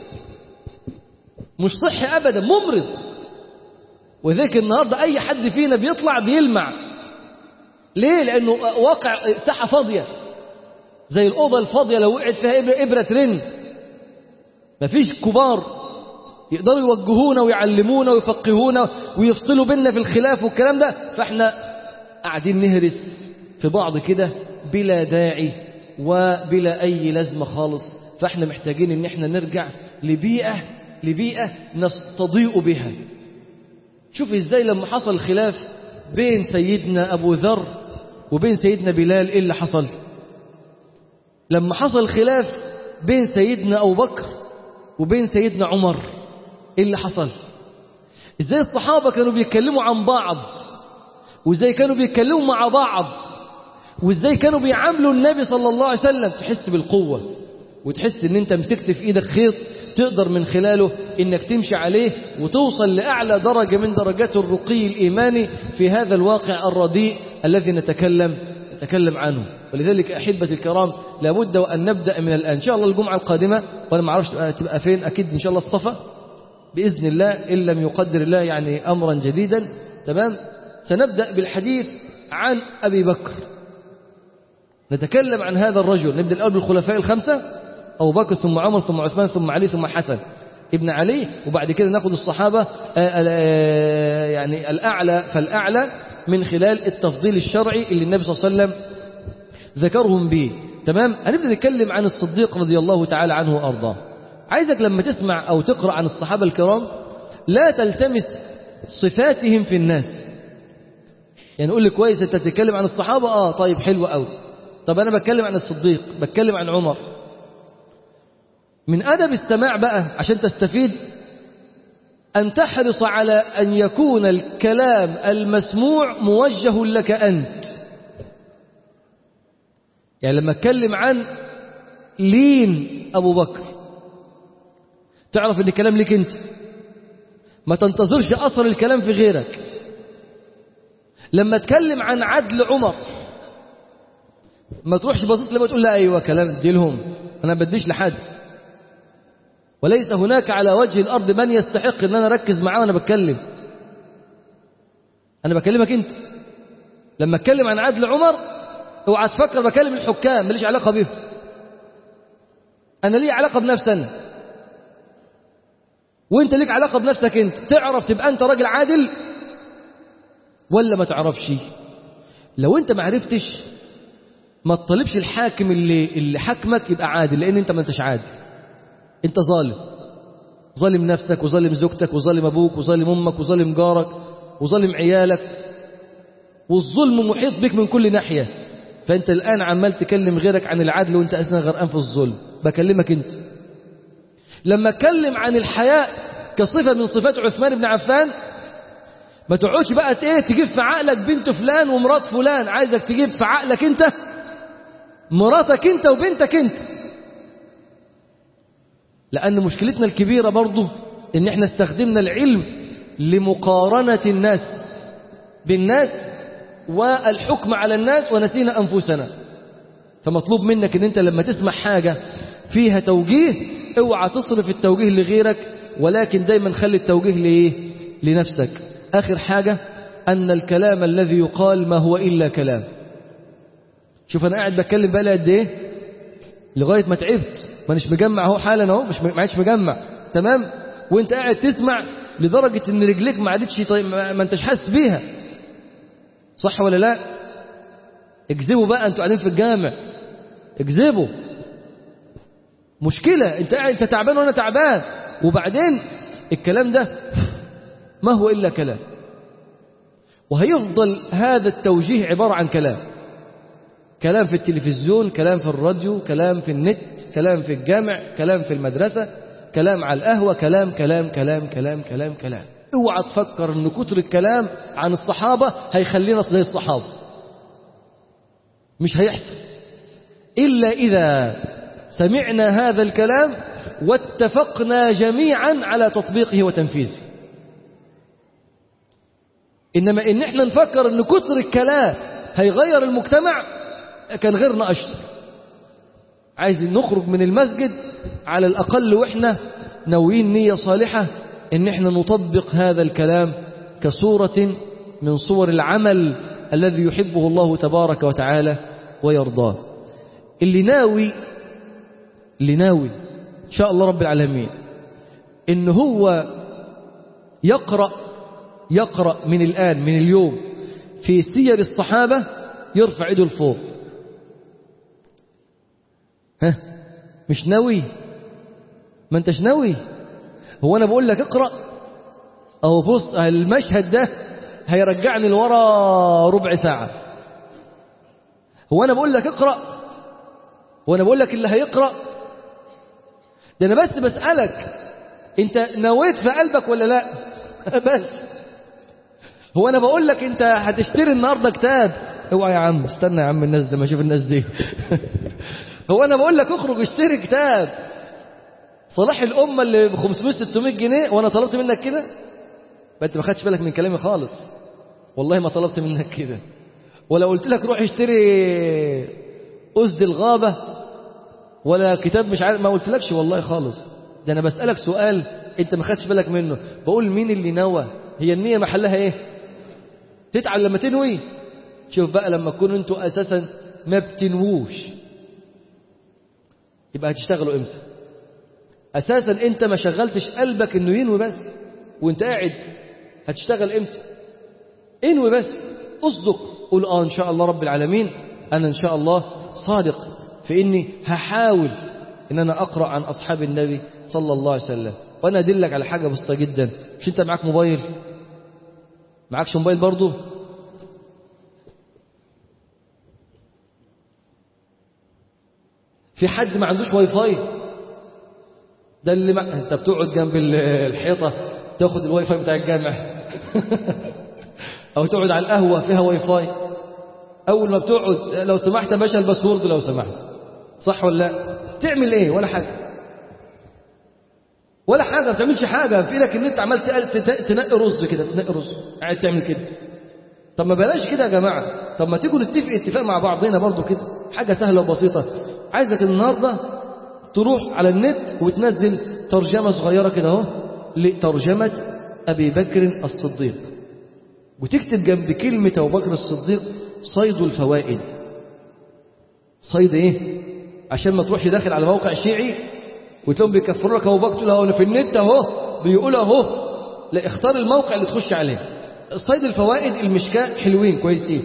مش صحي أبدا ممرض وذلك النهاردة أي حد فينا بيطلع بيلمع ليه؟ لأنه واقع ساحة فاضية زي الأوضة الفاضية لو وقعت فيها إبرة, إبرة ترن مفيش كبار يقدروا يوجهونا ويعلمونا ويفقهونا ويفصلوا بيننا في الخلاف والكلام ده فاحنا قاعدين نهرس في بعض كده بلا داعي وبلا أي لازمة خالص فاحنا محتاجين ان احنا نرجع لبيئة لبيئة نستضيء بها شوف ازاي لما حصل خلاف بين سيدنا أبو ذر وبين سيدنا بلال ايه اللي حصل لما حصل خلاف بين سيدنا أبو بكر وبين سيدنا عمر ايه اللي حصل ازاي الصحابة كانوا بيتكلموا عن بعض وازاي كانوا بيتكلموا مع بعض وازاي كانوا بيعاملوا النبي صلى الله عليه وسلم تحس بالقوة وتحس ان انت مسكت في ايدك خيط تقدر من خلاله انك تمشي عليه وتوصل لأعلى درجة من درجات الرقي الإيماني في هذا الواقع الرديء الذي نتكلم نتكلم عنه ولذلك أحبة الكرام لابد وأن نبدأ من الآن إن شاء الله الجمعة القادمة وأنا ما أعرفش تبقى فين أكيد إن شاء الله الصفا بإذن الله إن لم يقدر الله يعني أمرا جديدا تمام سنبدأ بالحديث عن أبي بكر نتكلم عن هذا الرجل نبدأ الأول بالخلفاء الخمسة أبو بكر ثم عمر ثم عثمان ثم علي ثم حسن ابن علي وبعد كده ناخد الصحابة يعني الأعلى فالأعلى من خلال التفضيل الشرعي اللي النبي صلى الله عليه وسلم ذكرهم به تمام هنبدأ نتكلم عن الصديق رضي الله تعالى عنه وأرضاه عايزك لما تسمع أو تقرأ عن الصحابة الكرام لا تلتمس صفاتهم في الناس يعني قول لي كويس انت تتكلم عن الصحابة اه طيب حلو قوي طب انا بتكلم عن الصديق بتكلم عن عمر من أدب السماع بقى عشان تستفيد أن تحرص على أن يكون الكلام المسموع موجه لك أنت يعني لما اتكلم عن لين أبو بكر تعرف ان الكلام لك انت ما تنتظرش أثر الكلام في غيرك لما اتكلم عن عدل عمر ما تروحش باصص لما تقول لا ايوه كلام دي لهم انا بديش لحد وليس هناك على وجه الارض من يستحق ان انا اركز معاه وانا بتكلم انا بكلمك انت لما اتكلم عن عدل عمر اوعى تفكر بكلم الحكام ماليش علاقه بيهم انا لي علاقه بنفسي انا وانت ليك علاقه بنفسك انت تعرف تبقى انت راجل عادل ولا ما تعرفش لو انت ما عرفتش ما تطالبش الحاكم اللي اللي حكمك يبقى عادل لان انت ما انتش عادل انت ظالم ظالم نفسك وظالم زوجتك وظالم ابوك وظالم امك وظالم جارك وظالم عيالك والظلم محيط بك من كل ناحيه فانت الان عمال تكلم غيرك عن العدل وانت اصلا غرقان في الظلم بكلمك انت لما اتكلم عن الحياء كصفه من صفات عثمان بن عفان ما تقعدش بقى ايه تجيب في عقلك بنت فلان ومرات فلان عايزك تجيب في عقلك انت مراتك انت وبنتك انت لأن مشكلتنا الكبيرة برضه إن إحنا استخدمنا العلم لمقارنة الناس بالناس والحكم على الناس ونسينا أنفسنا فمطلوب منك إن أنت لما تسمع حاجة فيها توجيه اوعى تصرف التوجيه لغيرك ولكن دايما خلي التوجيه لإيه؟ لنفسك آخر حاجة أن الكلام الذي يقال ما هو إلا كلام شوف أنا قاعد بتكلم بقى قد إيه لغاية ما تعبت مانيش مجمع اهو حالا اهو مش ما عادش مجمع تمام وانت قاعد تسمع لدرجة ان رجليك ما عادتش طيب ما انتش حاسس بيها صح ولا لا اكذبوا بقى انتوا قاعدين في الجامع اكذبوا مشكلة انت قاعد انت تعبان وانا تعبان وبعدين الكلام ده ما هو الا كلام وهيفضل هذا التوجيه عبارة عن كلام كلام في التلفزيون كلام في الراديو كلام في النت كلام في الجامع كلام في المدرسة كلام على القهوة كلام كلام كلام كلام كلام كلام اوعى تفكر ان كتر الكلام عن الصحابة هيخلينا زي الصحابة مش هيحصل إلا إذا سمعنا هذا الكلام واتفقنا جميعا على تطبيقه وتنفيذه إنما إن احنا نفكر ان كتر الكلام هيغير المجتمع كان غيرنا أشطر عايزين نخرج من المسجد على الأقل وإحنا ناويين نية صالحة إن إحنا نطبق هذا الكلام كصورة من صور العمل الذي يحبه الله تبارك وتعالى ويرضاه اللي ناوي اللي ناوي إن شاء الله رب العالمين إن هو يقرأ يقرأ من الآن من اليوم في سير الصحابة يرفع ايده لفوق ها مش ناوي ما انتش ناوي هو انا بقول لك اقرا او بص المشهد ده هيرجعني لورا ربع ساعه هو انا بقول لك اقرا هو انا بقول لك اللي هيقرا ده انا بس بسالك انت نويت في قلبك ولا لا بس هو انا بقول لك انت هتشتري النهارده كتاب اوعى يا عم استنى يا عم الناس ده ما اشوف الناس دي هو انا بقول لك اخرج اشتري كتاب صلاح الامه اللي ب 500 600 جنيه وانا طلبت منك كده ما انت ما خدتش بالك من كلامي خالص والله ما طلبت منك كده ولا قلت لك روح اشتري أسد الغابة ولا كتاب مش عارف ما قلتلكش والله خالص ده أنا بسألك سؤال أنت ما خدتش بالك منه بقول مين اللي نوى هي النية محلها إيه تتعب لما تنوي شوف بقى لما تكونوا أنتوا أساسا ما بتنووش يبقى هتشتغلوا إمتى أساسا أنت ما شغلتش قلبك إنه ينوي بس وأنت قاعد هتشتغل إمتى انوي بس اصدق قول اه ان شاء الله رب العالمين انا ان شاء الله صادق في اني هحاول ان انا اقرا عن اصحاب النبي صلى الله عليه وسلم وانا ادلك على حاجه بسيطه جدا مش انت معاك موبايل معاكش موبايل برضه في حد ما عندوش واي فاي ده اللي مع... انت بتقعد جنب ال- الحيطه تاخد الواي فاي بتاع الجامع او تقعد على القهوه فيها واي فاي اول ما بتقعد لو سمحت يا باشا الباسورد لو سمحت صح ولا لا تعمل ايه ولا حاجه ولا حاجه ما بتعملش حاجه في ايدك ان انت عمال تق- تت- تنقي رز كده تنقي رز قاعد تعمل كده طب ما بلاش كده يا جماعه طب ما تيجوا نتفق اتفاق مع بعضنا برضو كده حاجه سهله وبسيطه عايزك النهارده تروح على النت وتنزل ترجمه صغيره كده اهو لترجمه ابي بكر الصديق وتكتب جنب كلمة أبو بكر الصديق صيد الفوائد صيد إيه؟ عشان ما تروحش داخل على موقع شيعي وتلاقيهم بيكفروا لك أبو بكر تقول أهو أنا في النت أهو بيقول أهو لا اختار الموقع اللي تخش عليه صيد الفوائد المشكاة حلوين كويسين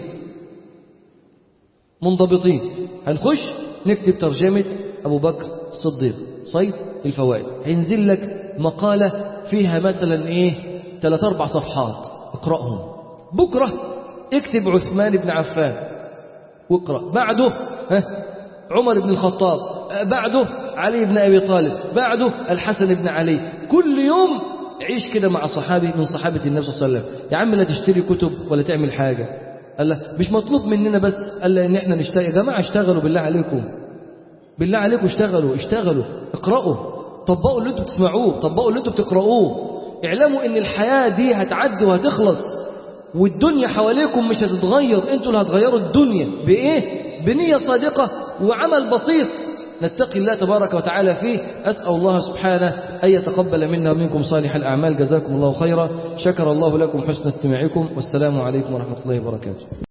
منضبطين هنخش نكتب ترجمة أبو بكر الصديق صيد الفوائد هينزل لك مقالة فيها مثلا إيه ثلاث أربع صفحات اقرأهم بكرة اكتب عثمان بن عفان واقرأ بعده ها عمر بن الخطاب بعده علي بن أبي طالب بعده الحسن بن علي كل يوم عيش كده مع صحابي من صحابة النبي صلى الله عليه وسلم يا عم لا تشتري كتب ولا تعمل حاجة قال لا مش مطلوب مننا بس قال لا ان احنا نشتغل يا جماعة اشتغلوا بالله عليكم بالله عليكم اشتغلوا اشتغلوا اقرأوا طبقوا اللي انتوا بتسمعوه طبقوا اللي انتوا بتقرأوه اعلموا ان الحياة دي هتعدي وهتخلص والدنيا حواليكم مش هتتغير انتوا اللي هتغيروا الدنيا بايه بنية صادقة وعمل بسيط نتقي الله تبارك وتعالى فيه أسأل الله سبحانه أن يتقبل منا ومنكم صالح الأعمال جزاكم الله خيرا شكر الله لكم حسن استماعكم والسلام عليكم ورحمة الله وبركاته